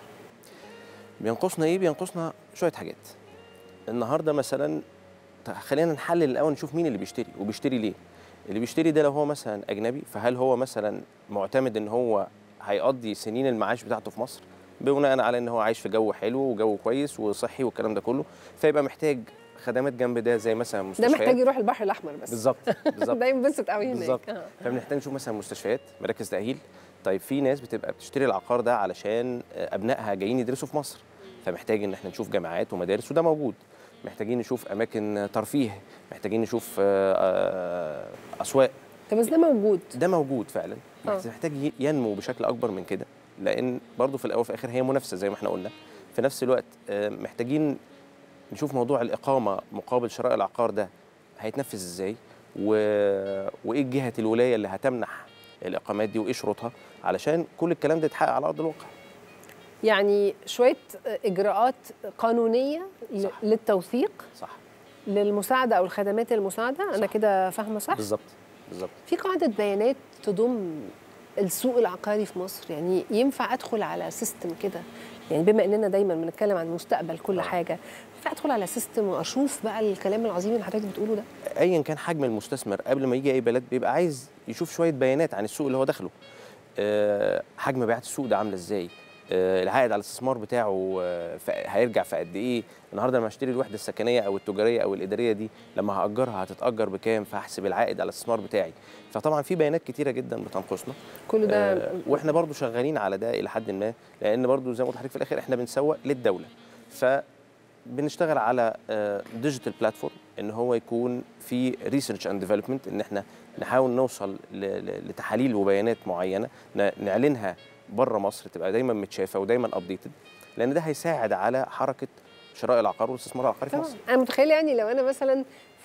بينقصنا ايه بينقصنا شويه حاجات النهارده مثلا ت- خلينا نحلل الاول نشوف مين اللي بيشتري وبيشتري ليه اللي بيشتري ده لو هو مثلا اجنبي فهل هو مثلا معتمد ان هو هيقضي سنين المعاش بتاعته في مصر بناء على ان هو عايش في جو حلو وجو كويس وصحي والكلام ده كله فيبقى محتاج خدمات جنب ده زي مثلا ده مستشفيات محتاج يروح البحر الاحمر بس بالظبط بالظبط ده ينبسط قوي هناك بالظبط آه. فبنحتاج نشوف مثلا مستشفيات مراكز تاهيل طيب في ناس بتبقى بتشتري العقار ده علشان ابنائها جايين يدرسوا في مصر فمحتاج ان احنا نشوف جامعات ومدارس وده موجود محتاجين نشوف اماكن ترفيه محتاجين نشوف آه، آه، اسواق طب بس ده موجود ده موجود فعلا آه. بس محتاج ي- ينمو بشكل اكبر من كده لان برضه في الاول وفي الاخر هي منافسه زي ما احنا قلنا في نفس الوقت آه، محتاجين نشوف موضوع الاقامه مقابل شراء العقار ده هيتنفذ ازاي و... وايه جهه الولايه اللي هتمنح الاقامات دي وايه شروطها علشان كل الكلام ده يتحقق على ارض الواقع يعني شويه اجراءات قانونيه ل- للتوثيق صح للمساعده او الخدمات المساعده انا كده فاهمه صح بالظبط بالظبط في قاعده بيانات تضم السوق العقاري في مصر يعني ينفع ادخل على سيستم كده يعني بما اننا دايما بنتكلم عن مستقبل كل حاجه ينفع ادخل على سيستم واشوف بقى الكلام العظيم اللي حضرتك بتقوله ده ايا كان حجم المستثمر قبل ما يجي اي بلد بيبقى عايز يشوف شويه بيانات عن السوق اللي هو داخله آه، حجم مبيعات السوق ده عامله ازاي آه، العائد على الاستثمار بتاعه آه، ف- هيرجع في قد ايه النهارده لما اشتري الوحده السكنيه او التجاريه او الاداريه دي لما هاجرها هتتاجر بكام فاحسب العائد على الاستثمار بتاعي فطبعا في بيانات كتيره جدا بتنقصنا كل ده آه، واحنا برضو شغالين على ده الى حد ما لان برضو زي ما قلت لحضرتك في الاخر احنا بنسوق للدوله فبنشتغل على ديجيتال بلاتفورم ان هو يكون في ريسيرش اند ديفلوبمنت ان احنا نحاول نوصل ل- ل- لتحاليل وبيانات معينه ن- نعلنها بره مصر تبقى دايما متشافه ودايما ابديتد لان ده هيساعد على حركه شراء العقار والاستثمار العقاري في طبعا مصر انا متخيله يعني لو انا مثلا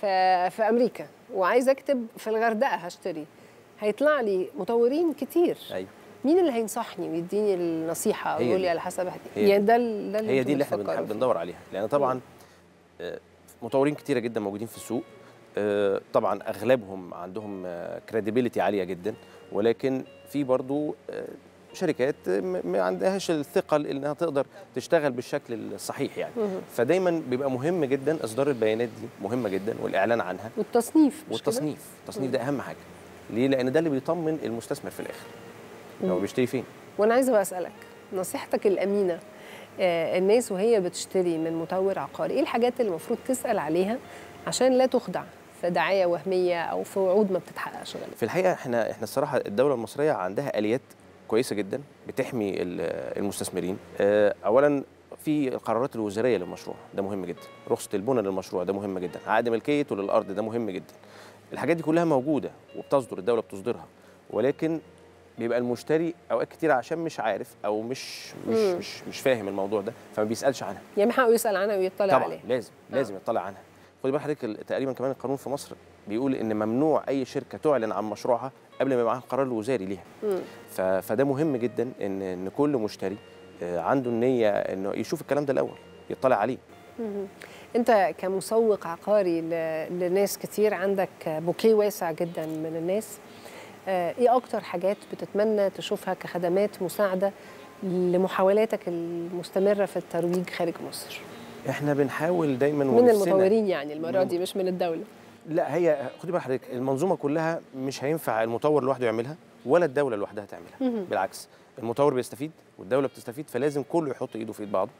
في في امريكا وعايزه اكتب في الغردقه هشتري هيطلع لي مطورين كتير ايوه مين اللي هينصحني ويديني النصيحه او هي يقول دي. لي على حسب هي يعني دي. ده ال- ده اللي هي انتوا دي اللي احنا بتفكروا بنحب فيه. بندور عليها لان طبعا آه، مطورين كتيره جدا موجودين في السوق آه، طبعا اغلبهم عندهم كريديبيليتي عاليه جدا ولكن في برضو آه، شركات م- ما عندهاش الثقل انها تقدر تشتغل بالشكل الصحيح يعني مهم. فدايما بيبقى مهم جدا اصدار البيانات دي مهمه جدا والاعلان عنها والتصنيف مش كده؟ والتصنيف التصنيف ده اهم حاجه ليه لان ده اللي بيطمن المستثمر في الاخر هو مم. بيشتري فين وانا عايزه بقى اسالك نصيحتك الامينه آه، الناس وهي بتشتري من مطور عقاري ايه الحاجات اللي المفروض تسال عليها عشان لا تخدع في دعايه وهميه او في وعود ما بتتحققش غالبا في الحقيقه احنا احنا الصراحه الدوله المصريه عندها اليات كويسه جدا بتحمي ال- المستثمرين آه، اولا في القرارات الوزاريه للمشروع ده مهم جدا رخصه البنى للمشروع ده مهم جدا عقد ملكيته للارض ده مهم جدا الحاجات دي كلها موجوده وبتصدر الدوله بتصدرها ولكن بيبقى المشتري اوقات كتير عشان مش عارف او مش مش مم. مش, مش فاهم الموضوع ده فما بيسالش عنها يعني من حقه يسال عنها ويطلع طبعا عليها لازم لازم يطلع عنها خدي بال حضرتك ال- تقريبا كمان القانون في مصر بيقول ان ممنوع اي شركه تعلن عن مشروعها قبل ما يبقى معاها القرار الوزاري ليها مم. ف- فده مهم جدا ان ان كل مشتري آه، عنده النيه انه يشوف الكلام ده الاول يطلع عليه مهم. انت كمسوق عقاري ل- لناس كتير عندك بوكيه واسع جدا من الناس آه، ايه اكتر حاجات بتتمنى تشوفها كخدمات مساعده لمحاولاتك المستمره في الترويج خارج مصر احنا بنحاول دايما من ونفسنا- المطورين يعني المره من- دي مش من الدوله لا هي خدي بال حضرتك المنظومه كلها مش هينفع المطور لوحده يعملها ولا الدوله لوحدها تعملها مهم. بالعكس المطور بيستفيد والدوله بتستفيد فلازم كله يحط ايده في ايد بعضه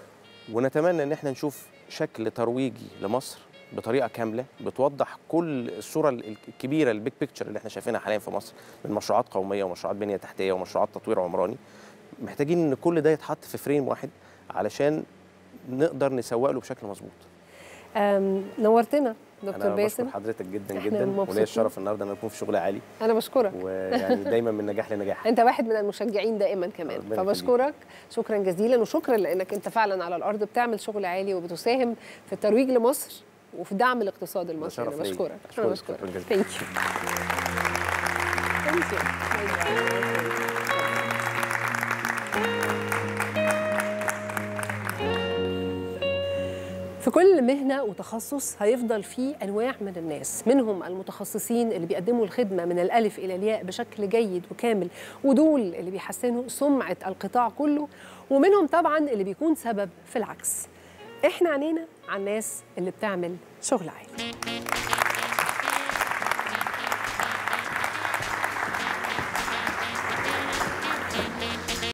ونتمنى ان احنا نشوف شكل ترويجي لمصر بطريقه كامله بتوضح كل الصوره ال- الكبيره البيج بيكتشر اللي احنا شايفينها حاليا في مصر من مشروعات قوميه ومشروعات بنيه تحتيه ومشروعات تطوير عمراني محتاجين ان كل ده يتحط في فريم واحد علشان نقدر نسوق له بشكل مظبوط أم، نورتنا دكتور انا باسم بشكر حضرتك جدا إحنا جدا مبسوطين. وليا الشرف النهارده ان أنا اكون في شغل عالي انا بشكرك ويعني دايما من نجاح لنجاح انت واحد من المشجعين دائما كمان ربنا فبشكرك شكرا جزيلا وشكرا لانك انت فعلا على الارض بتعمل شغل عالي وبتساهم في الترويج لمصر وفي دعم الاقتصاد المصري انا شرف ليا. بشكرك انا أشكرك. بشكرك شكراً جزيلاً. ثانك يو ثانك يو في كل مهنة وتخصص هيفضل فيه أنواع من الناس منهم المتخصصين اللي بيقدموا الخدمة من الألف إلى الياء بشكل جيد وكامل ودول اللي بيحسنوا سمعة القطاع كله ومنهم طبعا اللي بيكون سبب في العكس احنا عنينا على الناس اللي بتعمل شغل عالي